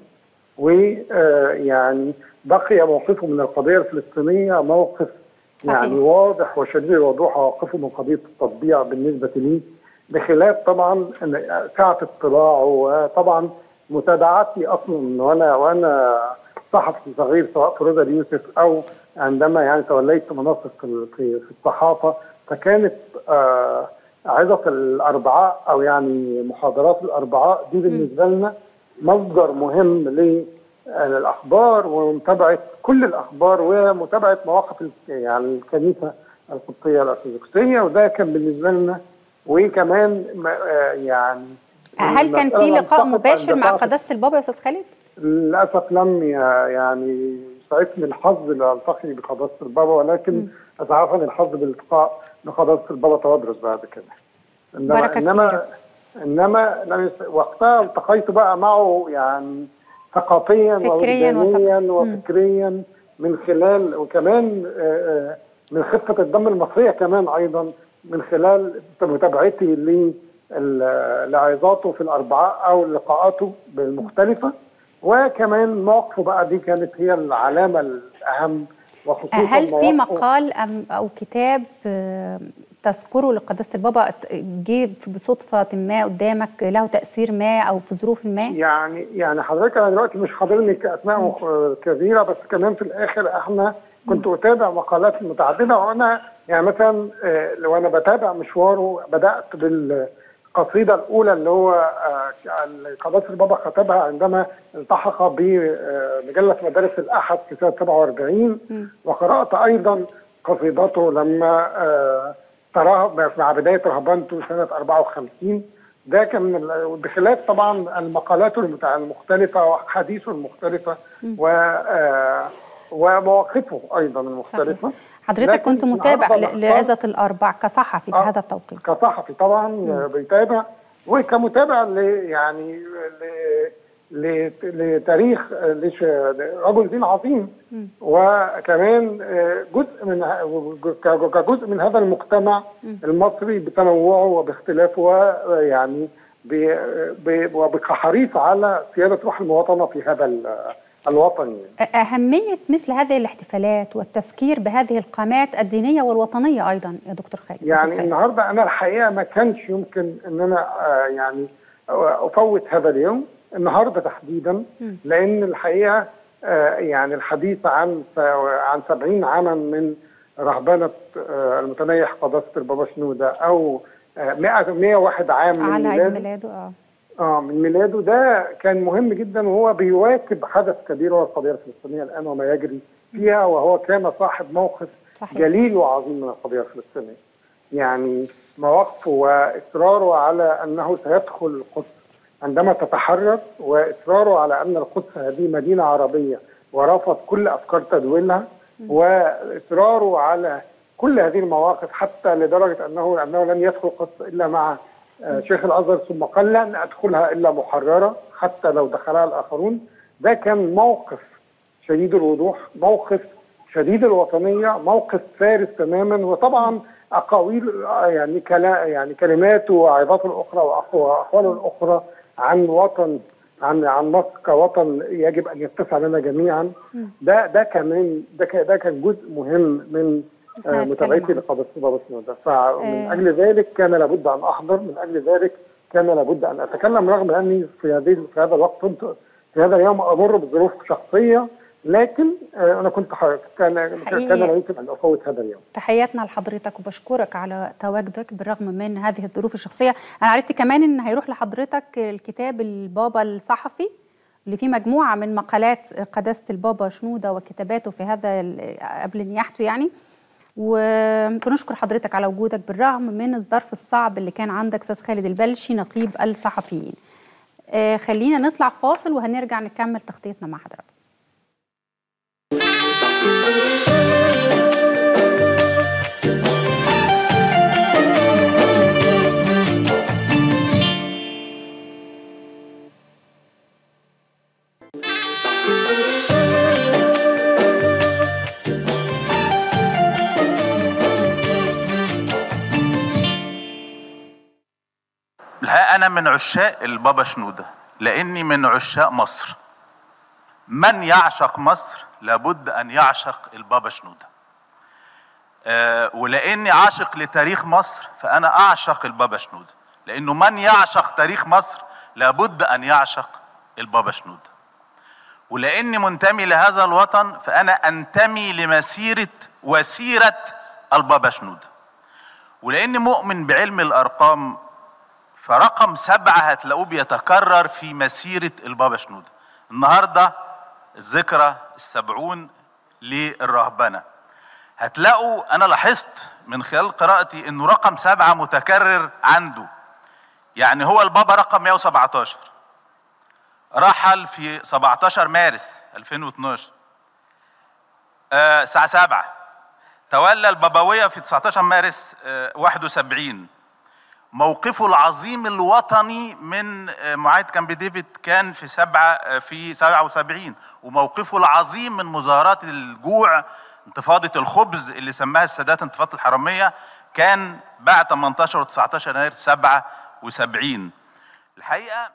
ويعني بقي موقفه من القضيه الفلسطينيه موقف صحيح. يعني واضح وشديد الوضوح موقفه من قضيه التطبيع بالنسبه لي بخلاف طبعا إن سعه اطلاعه وطبعا متابعتي اصلا وانا وانا صحفي صغير سواء في رضا اليوسف او عندما يعني توليت مناصب في في في الصحافه فكانت آه عظة الاربعاء او يعني محاضرات الاربعاء دي بالنسبه لنا مصدر مهم للاخبار ومتابعه كل الاخبار ومتابعه مواقف ال- يعني الكنيسه القبطيه الارثوذكسيه وده كان بالنسبه لنا وكمان ما- آه يعني هل كان في المسألة لقاء انتقت مباشر عند مع بعض قداسة البابا يا أستاذ خالد؟ للاسف لم ي- يعني يسعفني الحظ لالتقي بقداسه البابا ولكن اسعفني الحظ بالالتقاء بقداسه البابا تودرس بعد كده انما بركة انما انما لم يس- وقتها التقيت بقى معه يعني ثقافيا فكرياً ووجدانيا وثق- وفكريا من خلال وكمان آه، آه، من خفه الدم المصريه كمان ايضا من خلال متابعتي ل- لعظاته في الاربعاء او لقاءاته المختلفه وكمان مواقفه بقى دي كانت هي العلامه الاهم وخصوصا هل في مواقفه- مقال أم أو كتاب آه، تذكره لقداسة البابا جه بصدفة ما قدامك له تأثير ما أو في ظروف ما؟ يعني يعني حضرتك انا دلوقتي مش حاضرني كاسماء مخ- كبيره بس كمان في الاخر احنا كنت اتابع مقالات متعدده وانا يعني مثلا آه، لو انا بتابع مشواره بدات بالقصيده الاولى اللي هو آه، اللي قداسه البابا كتبها عندما التحق بمجله مدارس الاحد في سنه 47 وقرات ايضا قصيدته لما آه، تراها مع بدايه رهبنته سنه 54 ده كان من ال- بخلاف طبعا المقالات المت- المختلفه وحديثه المختلفه و آه، ومواقفه ايضا المختلفه حضرتك لكن كنت متابع النهاردة ل- بختار- لعزة الأربع كصحفي آه. بهذا التوقيت كصحفي طبعا بيتابع وكمتابع ل يعني ل ل- لتاريخ لش- رجل دين عظيم وكمان آه، جزء من ه- كجزء من هذا المجتمع المصري بتنوعه وباختلافه ويعني ب- ب- وبحريص على سياده روح المواطنه في هذا ال- الوطن يعني. أهمية مثل هذه الاحتفالات والتذكير بهذه القامات الدينية والوطنية أيضا يا دكتور خالد أستاذ يعني خالد. النهارده انا الحقيقه ما كانش يمكن ان انا آه، يعني آه، افوت هذا اليوم النهارده تحديدا لان الحقيقه آه، يعني الحديث عن عن 70 عاما من رهبنه آه، المتنيح قداسه البابا شنوده او آه، 100 101 عام من على عيد ميلاده ميلاده اه اه من ميلاده ده كان مهم جدا وهو بيواكب حدث كبير هو القضيه الفلسطينيه الان وما يجري فيها وهو كان صاحب موقف صحيح. جليل وعظيم من القضيه الفلسطينيه. يعني مواقفه واصراره على انه سيدخل القدس عندما تتحرر واصراره على ان القدس هذه مدينه عربيه ورفض كل افكار تدوينها واصراره على كل هذه المواقف حتى لدرجه انه انه لن يدخل القدس الا مع آه، شيخ الازهر ثم قال لن ادخلها الا محرره حتى لو دخلها الاخرون ده كان موقف شديد الوضوح موقف شديد الوطنيه موقف فارس تماما وطبعا اقاويل آه، يعني كلا يعني كلماته وعظاته الاخرى وأخ- واقواله الاخرى عن وطن عن عن مصر كوطن يجب ان يتسع لنا جميعا ده ده كمان ده ك- ده كان جزء مهم من آه، هنتكلم متابعتي عنه. لقضيه بابا سنوده فمن آه. اجل ذلك كان لابد ان احضر من اجل ذلك كان لابد ان اتكلم رغم اني في هذه في هذا الوقت كنت في هذا اليوم امر بظروف شخصيه لكن آه، انا كنت ح- كان حقيقي. كان لا يمكن ان افوت هذا اليوم تحياتنا لحضرتك وبشكرك على تواجدك بالرغم من هذه الظروف الشخصية أنا عرفت كمان إن هيروح لحضرتك الكتاب البابا الصحفي اللي فيه مجموعة من مقالات قداسة البابا شنودة وكتاباته في هذا ال- قبل نياحته يعني وبنشكر حضرتك على وجودك بالرغم من الظرف الصعب اللي كان عندك أستاذ خالد البلشي نقيب الصحفيين آه، خلينا نطلع فاصل وهنرجع نكمل تغطيتنا مع حضرتك الحقيقة أنا من عشاق البابا شنودة لأني من عشاق مصر من يعشق مصر لابد أن يعشق البابا شنودة آه ولأني عاشق لتاريخ مصر فأنا أعشق البابا شنودة لأنه من يعشق تاريخ مصر لابد أن يعشق البابا شنودة ولأني منتمي لهذا الوطن فأنا أنتمي لمسيرة وسيرة البابا شنودة ولأني مؤمن بعلم الأرقام فرقم سبعة هتلاقوه بيتكرر في مسيرة البابا شنودة النهاردة الذكرى السبعون للرهبنة هتلاقوا أنا لاحظت من خلال قراءتي أنه رقم سبعة متكرر عنده يعني هو البابا رقم 117 رحل في 17 مارس 2012 آه الساعة 7 تولى البابوية في 19 مارس آه 71 موقفه العظيم الوطني من آه، معاهدة كامب ديفيد كان في سبعة آه، في 77 وموقفه العظيم من مظاهرات الجوع انتفاضة الخبز اللي سماها السادات انتفاضة الحرامية كان بعد 18 و 19 يناير 77 الحقيقة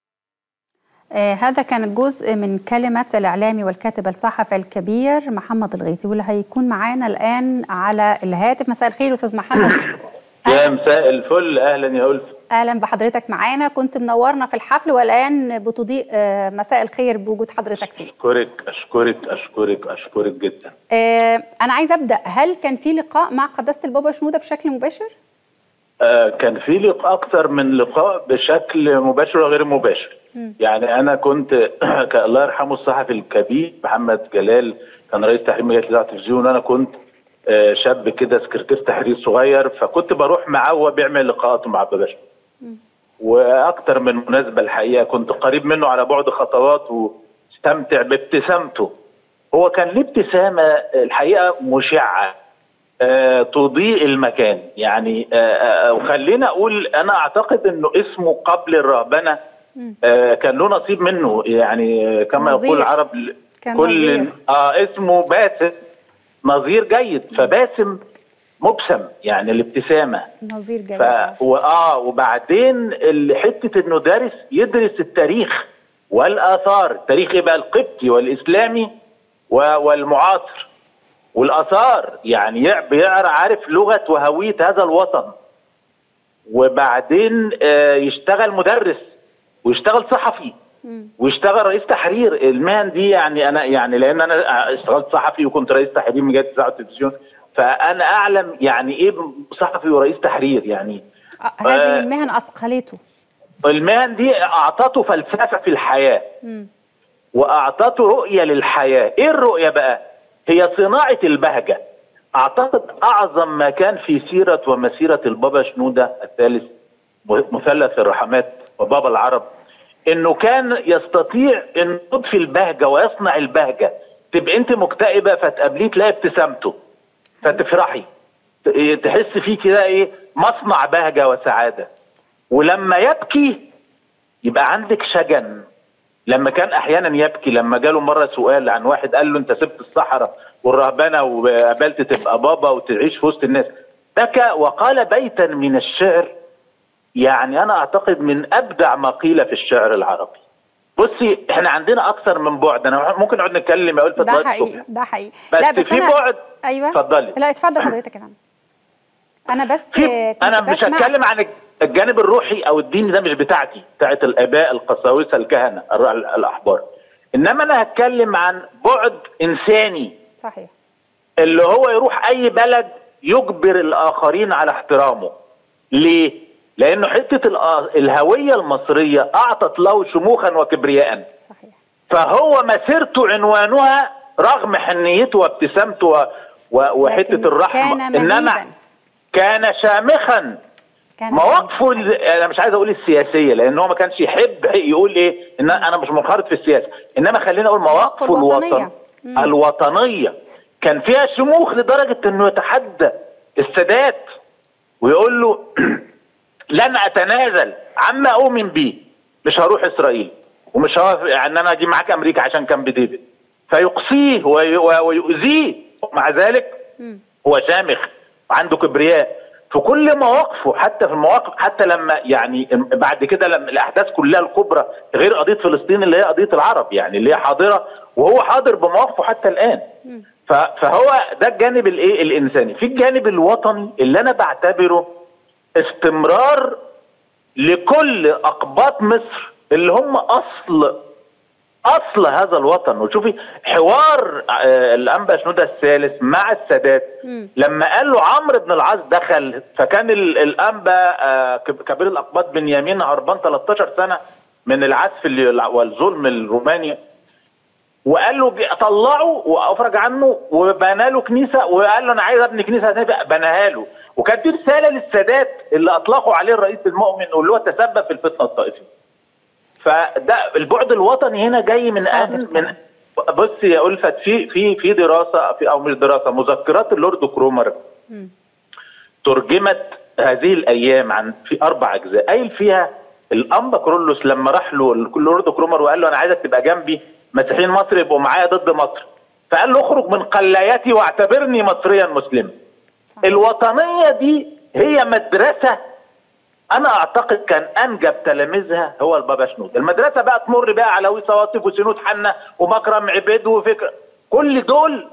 آه هذا كان جزء من كلمة الإعلامي والكاتب الصحفي الكبير محمد الغيثي واللي هيكون معانا الآن على الهاتف مساء الخير أستاذ محمد يا مساء الفل اهلا يا ألف أهلا بحضرتك معانا كنت منورنا في الحفل والآن بتضيء آه مساء الخير بوجود حضرتك فيه اشكرك اشكرك اشكرك اشكرك جدا آه أنا عايزة أبدأ هل كان في لقاء مع قداسة البابا شنودة بشكل مباشر؟ آه كان في لقاء اكتر من لقاء بشكل مباشر وغير مباشر يعني انا كنت كان الله يرحمه الصحفي الكبير محمد جلال كان رئيس تحرير مجله الاذاعه والتلفزيون وانا كنت آه، شاب كده سكرتير تحرير صغير فكنت بروح معاه وهو بيعمل لقاءات مع بابا شنودة. واكتر من مناسبه الحقيقه كنت قريب منه على بعد خطوات واستمتع بابتسامته هو كان ليه ابتسامه الحقيقه مشعه آه، تضيء المكان يعني آه، آه، وخلينا اقول انا اعتقد انه اسمه قبل الرهبنه آه، كان له نصيب منه يعني آه، كما نظير. يقول العرب كان كل نظير. اه اسمه باسم نظير جيد فباسم مبسم يعني الابتسامه نظير جيد ف... واه وبعدين ال- حته انه دارس يدرس التاريخ والاثار التاريخ يبقى القبطي والاسلامي و... والمعاصر والاثار يعني يع- بيقرا عارف لغه وهويه هذا الوطن وبعدين آه، يشتغل مدرس ويشتغل صحفي ويشتغل رئيس تحرير المهن دي يعني انا يعني لان انا اشتغلت صحفي وكنت رئيس تحرير مجله الاذاعه والتلفزيون فانا اعلم يعني ايه صحفي ورئيس تحرير يعني آه هذه المهن أثقلته المهن دي اعطته فلسفه في الحياه واعطته رؤيه للحياه ايه الرؤيه بقى هي صناعه البهجه اعتقد اعظم ما كان في سيره ومسيره البابا شنوده الثالث مثلث الرحمات وبابا العرب انه كان يستطيع ان يضفي البهجه ويصنع البهجه تبقى انت مكتئبه فتقابليه تلاقي ابتسامته فتفرحي ت- تحس فيه كده ايه مصنع بهجه وسعاده ولما يبكي يبقى عندك شجن لما كان احيانا يبكي لما جاله مره سؤال عن واحد قال له انت سبت الصحراء والرهبنه وقبلت تبقى بابا وتعيش في وسط الناس بكى وقال بيتا من الشعر يعني انا اعتقد من ابدع ما قيل في الشعر العربي بصي احنا عندنا اكثر من بعد انا ممكن نقعد نتكلم اقول ده حقيقي ده حقيقي بس لا بس في أنا بعد ايوه اتفضلي. لا اتفضل حضرتك يا فندم انا بس كنت انا مش بسمع- هتكلم عن الجانب الروحي او الديني ده مش بتاعتي بتاعت الاباء القساوسه الكهنه الر- الاحبار انما انا هتكلم عن بعد انساني صحيح اللي هو يروح اي بلد يجبر الاخرين على احترامه ليه لانه حته الآ- الهويه المصريه اعطت له شموخا وكبرياء صحيح فهو مسيرته عنوانها رغم حنيته وابتسامته و- و- وحته لكن الرحمه كان انما مهيبا كان شامخا كان مواقفه ال- انا مش عايز اقول السياسيه لان هو ما كانش يحب يقول ايه ان انا مش منخرط في السياسه انما خلينا اقول مواقفه الوطنية. الوطن الوطنيه كان فيها شموخ لدرجه انه يتحدى السادات ويقول له لن اتنازل عما اؤمن به مش هروح اسرائيل ومش هوافق ان انا اجي معاك امريكا عشان كان بديفيد فيقصيه وي- ويؤذيه ومع ذلك هو شامخ وعنده كبرياء في كل مواقفه حتى في المواقف حتى لما يعني بعد كده لما الاحداث كلها الكبرى غير قضيه فلسطين اللي هي قضيه العرب يعني اللي هي حاضره وهو حاضر بمواقفه حتى الان ف- فهو ده الجانب الايه الانساني في الجانب الوطني اللي انا بعتبره استمرار لكل اقباط مصر اللي هم اصل اصل هذا الوطن وشوفي حوار آه، الانبا شنوده الثالث مع السادات لما قال له عمرو بن العاص دخل فكان ال- الانبا آه، كب- كبير الاقباط بنيامين هربان 13 سنه من العسف اللي- والظلم الروماني وقال له جي- طلعه وافرج عنه وبنى له كنيسه وقال له انا عايز ابني كنيسه تانية بناها له وكانت دي رساله للسادات اللي اطلقوا عليه الرئيس المؤمن واللي هو تسبب في الفتنه الطائفيه. فده البعد الوطني هنا جاي من أن من بص يا ألفت في في في دراسه في او مش دراسه مذكرات اللورد كرومر ترجمت هذه الايام عن في اربع اجزاء قايل فيها الانبا كرولوس لما راح له اللورد كرومر وقال له انا عايزك تبقى جنبي مسيحيين مصر يبقوا معايا ضد مصر فقال له اخرج من قلايتي واعتبرني مصريا مسلما الوطنيه دي هي مدرسه انا اعتقد كان انجب تلاميذها هو البابا شنود المدرسه بقى تمر بقى على ويسا واصف وسنود حنا ومكرم عبيد وفكر كل دول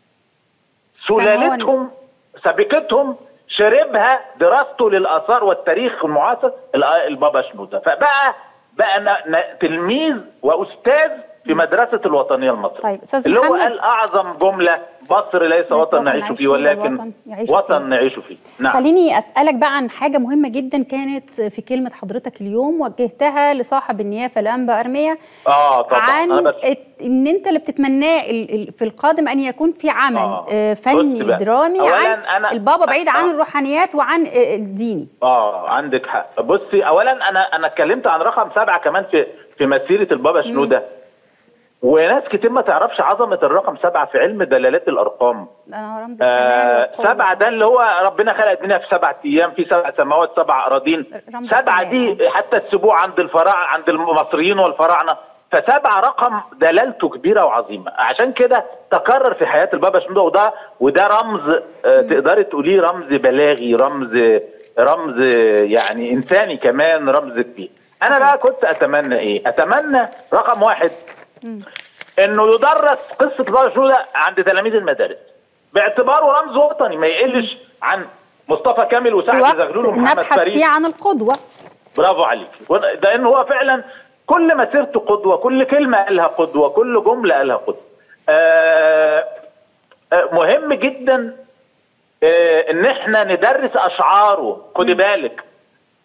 سلالتهم سبكتهم شربها دراسته للاثار والتاريخ المعاصر ال- البابا شنوده فبقى بقى ن- ن- تلميذ واستاذ في مدرسه الوطنيه المصريه طيب استاذ اللي هو محمد قال اعظم جمله مصر ليس وطن نعيش فيه ولكن وطن يعيش فيه. وطن نعيش فيه نعم خليني اسالك بقى عن حاجه مهمه جدا كانت في كلمه حضرتك اليوم وجهتها لصاحب النيافه الانبا ارميه اه طبعا عن انا بس ات- ان انت اللي بتتمناه ال- ال- في القادم ان يكون في عمل آه. آه، بص فني بقى. درامي أولاً عن أنا- البابا بعيد عن آه. الروحانيات وعن آه، الديني اه عندك حق بصي اولا انا انا اتكلمت عن رقم سبعه كمان في في مسيره البابا شنوده وناس كتير ما تعرفش عظمه الرقم سبعه في علم دلالات الارقام انا رمز آه سبعه ده اللي هو ربنا خلق الدنيا في سبعه ايام في سبع سماوات سبع اراضين رمز سبعه الكمال. دي حتى تسيبوه عند الفراعنه عند المصريين والفراعنه فسبعه رقم دلالته كبيره وعظيمه عشان كده تكرر في حياه البابا شنوده وده وده رمز آه تقدري تقوليه رمز بلاغي رمز رمز يعني انساني كمان رمز كبير انا بقى كنت اتمنى ايه اتمنى رقم واحد انه يدرس قصه البابا شنوده عند تلاميذ المدارس باعتباره رمز وطني ما يقلش عن مصطفى كامل في وسعد وقت زغلول ومحمد نبحث فريد فيه عن القدوه برافو عليك لان هو فعلا كل مسيرته قدوه كل كلمه قالها قدوه كل جمله قالها قدوه آه آه مهم جدا آه ان احنا ندرس اشعاره خدي بالك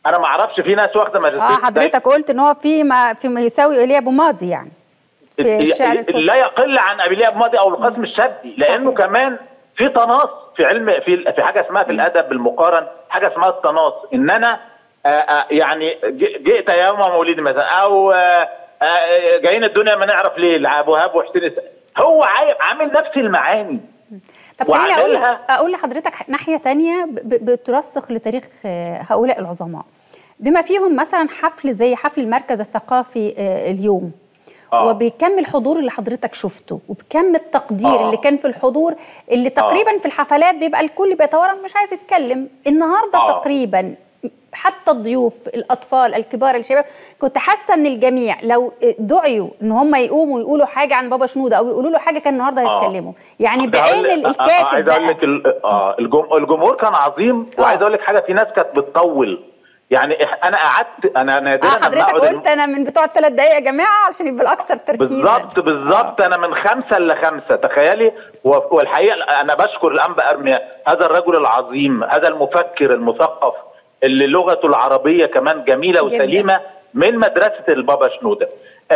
انا ما اعرفش في ناس واخده ماجستير اه حضرتك قلت ان هو في ما في ما يساوي ايليا ابو ماضي يعني في الشعر الفصحى. لا يقل عن ابي ابو ماضي او القاسم الشابي لانه كمان في تناص في علم في في حاجه اسمها في الادب بالمقارن حاجه اسمها التناص ان انا آه، آه، يعني ج- جئت يوم مولدي مثلا او آه، آه، جايين الدنيا ما نعرف ليه لابو وهاب وحسين الس- هو عاي- عامل نفس المعاني طب خليني اقول وعاملها اقول لحضرتك ناحيه تانية ب- ب- بترسخ لتاريخ آه، هؤلاء العظماء بما فيهم مثلا حفل زي حفل المركز الثقافي آه، اليوم آه. وبكم الحضور اللي حضرتك شفته وبكم التقدير آه. اللي كان في الحضور اللي تقريبا في الحفلات بيبقى الكل بيتورم مش عايز يتكلم النهارده آه. تقريبا حتى الضيوف الاطفال الكبار الشباب كنت حاسه ان الجميع لو دعيوا ان هم يقوموا يقولوا حاجه عن بابا شنوده او يقولوا له حاجه كان النهارده آه. هيتكلموا يعني كنت هقول بعين لك- آه، آه، الكاتب عايز اقول بقى. لك ال- اه الجم- الجمهور كان عظيم وعايز اقول لك حاجه في ناس كانت بتطول يعني إح- انا قعدت انا نادرا اه لما حضرتك اقعد قلت انا من بتوع الثلاث دقايق يا جماعه علشان يبقى الاكثر تركيزا بالظبط بالظبط انا من خمسه لخمسه تخيلي و- والحقيقه انا بشكر الانبا ارميا هذا الرجل العظيم هذا المفكر المثقف اللي لغته العربيه كمان جميله جداً. وسليمه من مدرسه البابا شنوده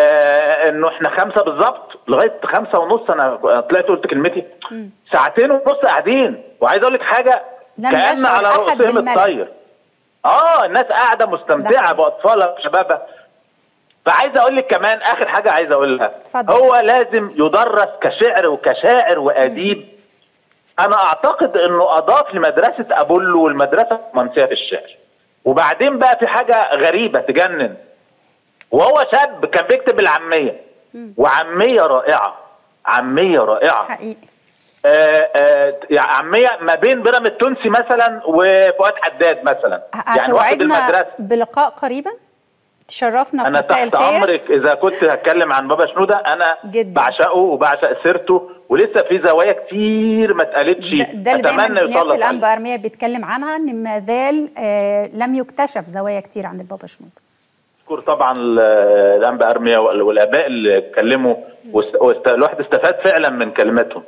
آه انه احنا خمسه بالظبط لغايه خمسه ونص انا طلعت قلت كلمتي ساعتين ونص قاعدين وعايز اقول لك حاجه لم كان يشعر على أحد رؤوسهم بالملل. الطير اه الناس قاعده مستمتعه باطفالها وشبابها فعايز اقول لك كمان اخر حاجه عايز اقولها اتفضل. هو لازم يدرس كشعر وكشاعر واديب انا اعتقد انه اضاف لمدرسه ابولو والمدرسه الرومانسيه في الشعر وبعدين بقى في حاجه غريبه تجنن وهو شاب كان بيكتب العاميه وعاميه رائعه عاميه رائعه حقيقي آه آه يعني عاميه ما بين بيرام التونسي مثلا وفؤاد حداد مثلا يعني واخد هتوعدنا المدرسه بلقاء قريبا تشرفنا انا بمساء تحت الخير امرك اذا كنت هتكلم عن بابا شنوده انا جدا. بعشقه وبعشق سيرته ولسه في زوايا كتير ما اتقالتش ده اللي دايما اتمنى نيافه يطلع الانبا ارميه بيتكلم عنها ان ما زال آه لم يكتشف زوايا كتير عند البابا شنوده اشكر طبعا ال- الانبا ارميا وال- والاباء اللي اتكلموا واست- واست- الواحد استفاد فعلا من كلماتهم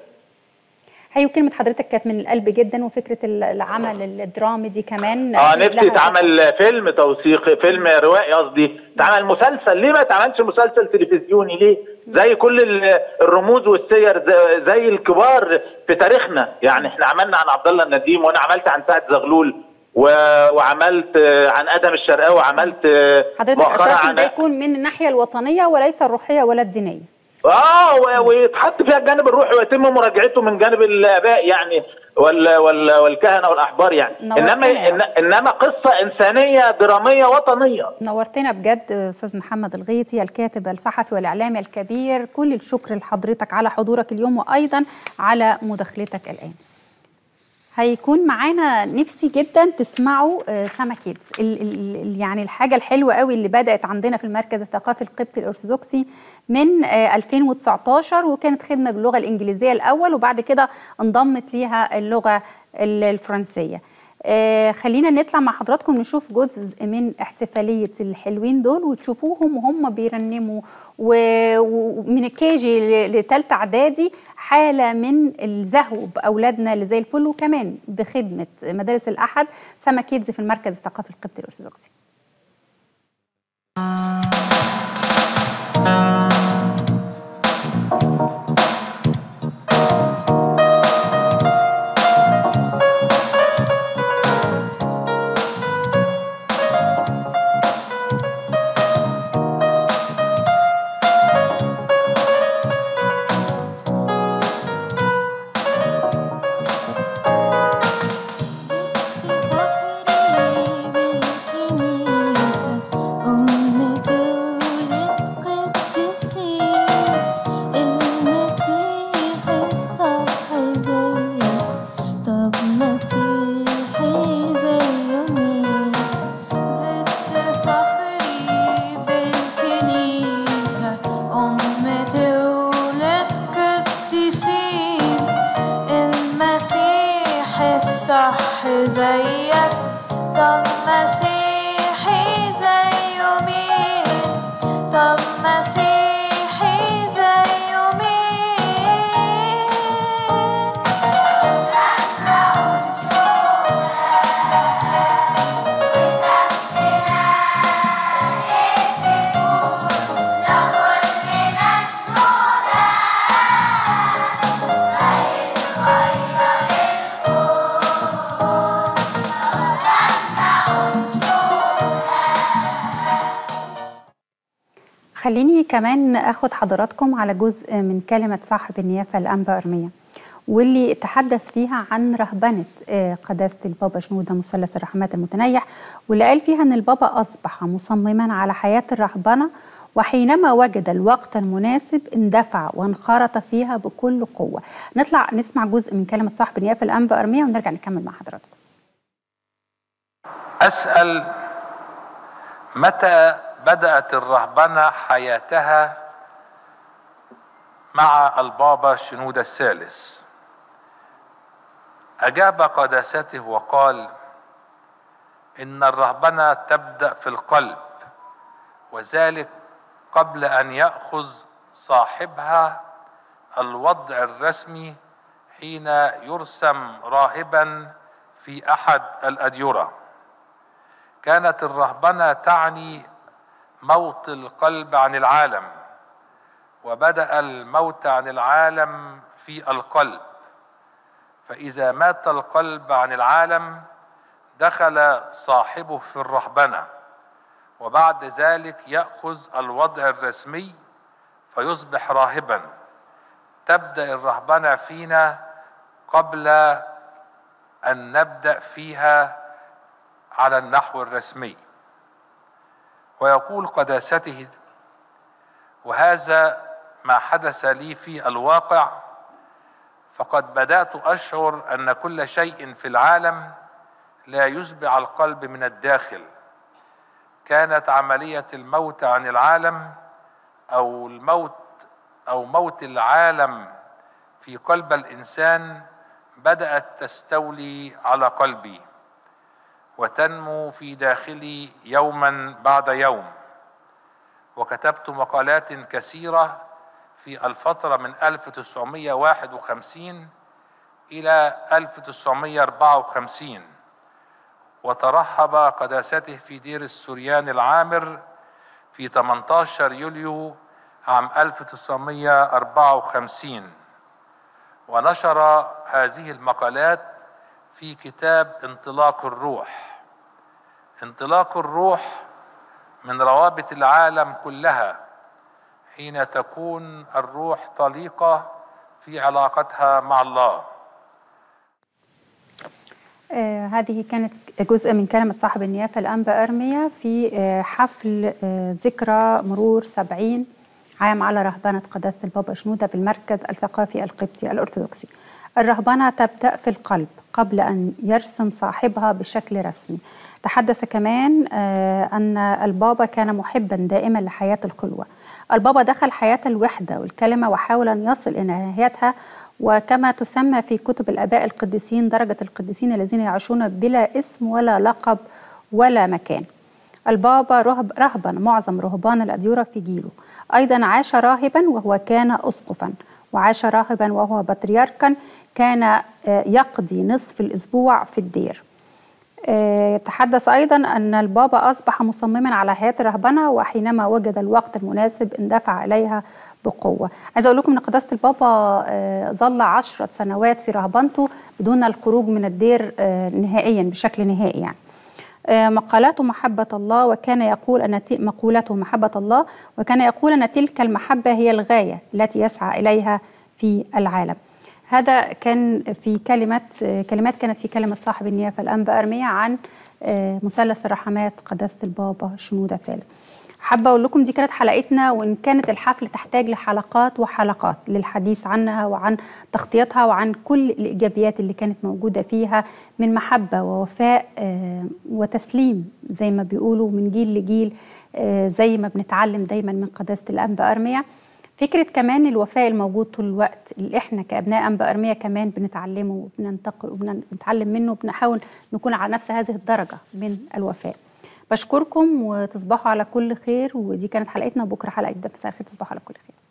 هي كلمة حضرتك كانت من القلب جدا وفكرة ال- العمل الدرامي دي كمان اه أكيد نفسي لها يتعمل فيلم توثيقي فيلم روائي قصدي يتعمل مسلسل ليه ما يتعملش مسلسل تلفزيوني ليه زي كل ال- الرموز والسير زي- زي الكبار في تاريخنا يعني احنا عملنا عن عبد الله النديم وانا عملت عن سعد زغلول و- وعملت آه، عن ادم الشرقاوي وعملت آه، حضرتك مؤخرا أشرت إن عن ده يكون من الناحية الوطنية وليس الروحية ولا الدينية اه و- ويتحط فيها الجانب الروحي ويتم مراجعته من جانب الاباء يعني وال وال والكهنه والاحبار يعني نورتنا انما يا إن انما قصه انسانيه دراميه وطنيه نورتنا بجد أستاذ محمد الغيطي الكاتب الصحفي والإعلامي الكبير كل الشكر لحضرتك على حضورك اليوم وأيضا على مداخلتك الآن هيكون معانا نفسي جدا تسمعوا آه، سما كيدز ال- ال- ال- يعني الحاجه الحلوه قوي اللي بدات عندنا في المركز الثقافي القبطي الارثوذكسي من آه، 2019 وكانت خدمه باللغه الانجليزيه الاول وبعد كده انضمت ليها اللغه ال- الفرنسيه آه، خلينا نطلع مع حضراتكم نشوف جزء من احتفاليه الحلوين دول وتشوفوهم وهم بيرنموا و- ومن الكيجي لثالثه اعدادي حاله من الزهو باولادنا اللي زي الفل وكمان بخدمه مدارس الاحد سما كيدز في المركز الثقافي القبطي الارثوذكسي بالكنيسة أمة خليني كمان اخد حضراتكم على جزء من كلمه صاحب النيافه الانبا ارميه واللي تحدث فيها عن رهبنه آه، قداسه البابا شنوده مثلث الرحمات المتنيح واللي قال فيها ان البابا اصبح مصمما على حياه الرهبنه وحينما وجد الوقت المناسب اندفع وانخرط فيها بكل قوه. نطلع نسمع جزء من كلمه صاحب النيافه الانبا ارميه ونرجع نكمل مع حضراتكم. أسأل متى بدأت الرهبنة حياتها مع البابا شنودة الثالث أجاب قداسته وقال إن الرهبنة تبدأ في القلب وذلك قبل أن يأخذ صاحبها الوضع الرسمي حين يرسم راهبا في أحد الأديرة كانت الرهبنة تعني موت القلب عن العالم وبدأ الموت عن العالم في القلب فإذا مات القلب عن العالم دخل صاحبه في الرهبنة وبعد ذلك يأخذ الوضع الرسمي فيصبح راهبا تبدأ الرهبنة فينا قبل أن نبدأ فيها على النحو الرسمي ويقول قداسته وهذا ما حدث لي في الواقع فقد بدات اشعر ان كل شيء في العالم لا يشبع القلب من الداخل كانت عمليه الموت عن العالم او الموت او موت العالم في قلب الانسان بدات تستولي على قلبي وتنمو في داخلي يوما بعد يوم وكتبت مقالات كثيرة في الفترة من 1951 إلى 1954 وترحب قداسته في دير السريان العامر في 18 يوليو عام 1954 ونشر هذه المقالات في كتاب انطلاق الروح انطلاق الروح من روابط العالم كلها حين تكون الروح طليقه في علاقتها مع الله آه هذه كانت جزء من كلمة صاحب النيافة الأنبا أرمية في آه حفل آه ذكرى مرور سبعين عام على رهبنة قداسة البابا شنودة بالمركز الثقافي القبطي الأرثوذكسي الرهبنة تبدأ في القلب قبل أن يرسم صاحبها بشكل رسمي تحدث كمان أن البابا كان محبا دائما لحياة الخلوة البابا دخل حياة الوحدة والكلمة وحاول أن يصل إلى نهايتها وكما تسمى في كتب الآباء القديسين درجة القديسين الذين يعيشون بلا اسم ولا لقب ولا مكان البابا رهب رهبا معظم رهبان الأديرة في جيله أيضا عاش راهبا وهو كان أسقفا وعاش راهبا وهو بطريركا كان يقضي نصف الأسبوع في الدير تحدث أيضا أن البابا أصبح مصمما على حياة الرهبنة وحينما وجد الوقت المناسب اندفع إليها بقوة عايزة أقول لكم أن قداسة البابا ظل عشرة سنوات في رهبنته بدون الخروج من الدير نهائيا بشكل نهائي يعني مقالاته محبة الله وكان يقول أن مقولته محبة الله وكان يقول أن تلك المحبة هي الغاية التي يسعى إليها في العالم هذا كان في كلمة كلمات كانت في كلمة صاحب النيافة الأنبا أرمية عن مثلث الرحمات قداسة البابا شنودة ثالث حابة أقول لكم دي كانت حلقتنا وإن كانت الحفل تحتاج لحلقات وحلقات للحديث عنها وعن تغطيتها وعن كل الإيجابيات اللي كانت موجودة فيها من محبة ووفاء وتسليم زي ما بيقولوا من جيل لجيل زي ما بنتعلم دايما من قداسة الأنبا أرمية فكرة كمان الوفاء الموجود طول الوقت اللي احنا كأبناء أنبا أرمية كمان بنتعلمه وبننتقل وبنتعلم منه وبنحاول نكون على نفس هذه الدرجة من الوفاء بشكركم وتصبحوا على كل خير ودي كانت حلقتنا بكرة حلقة جديدة مساء الخير تصبحوا على كل خير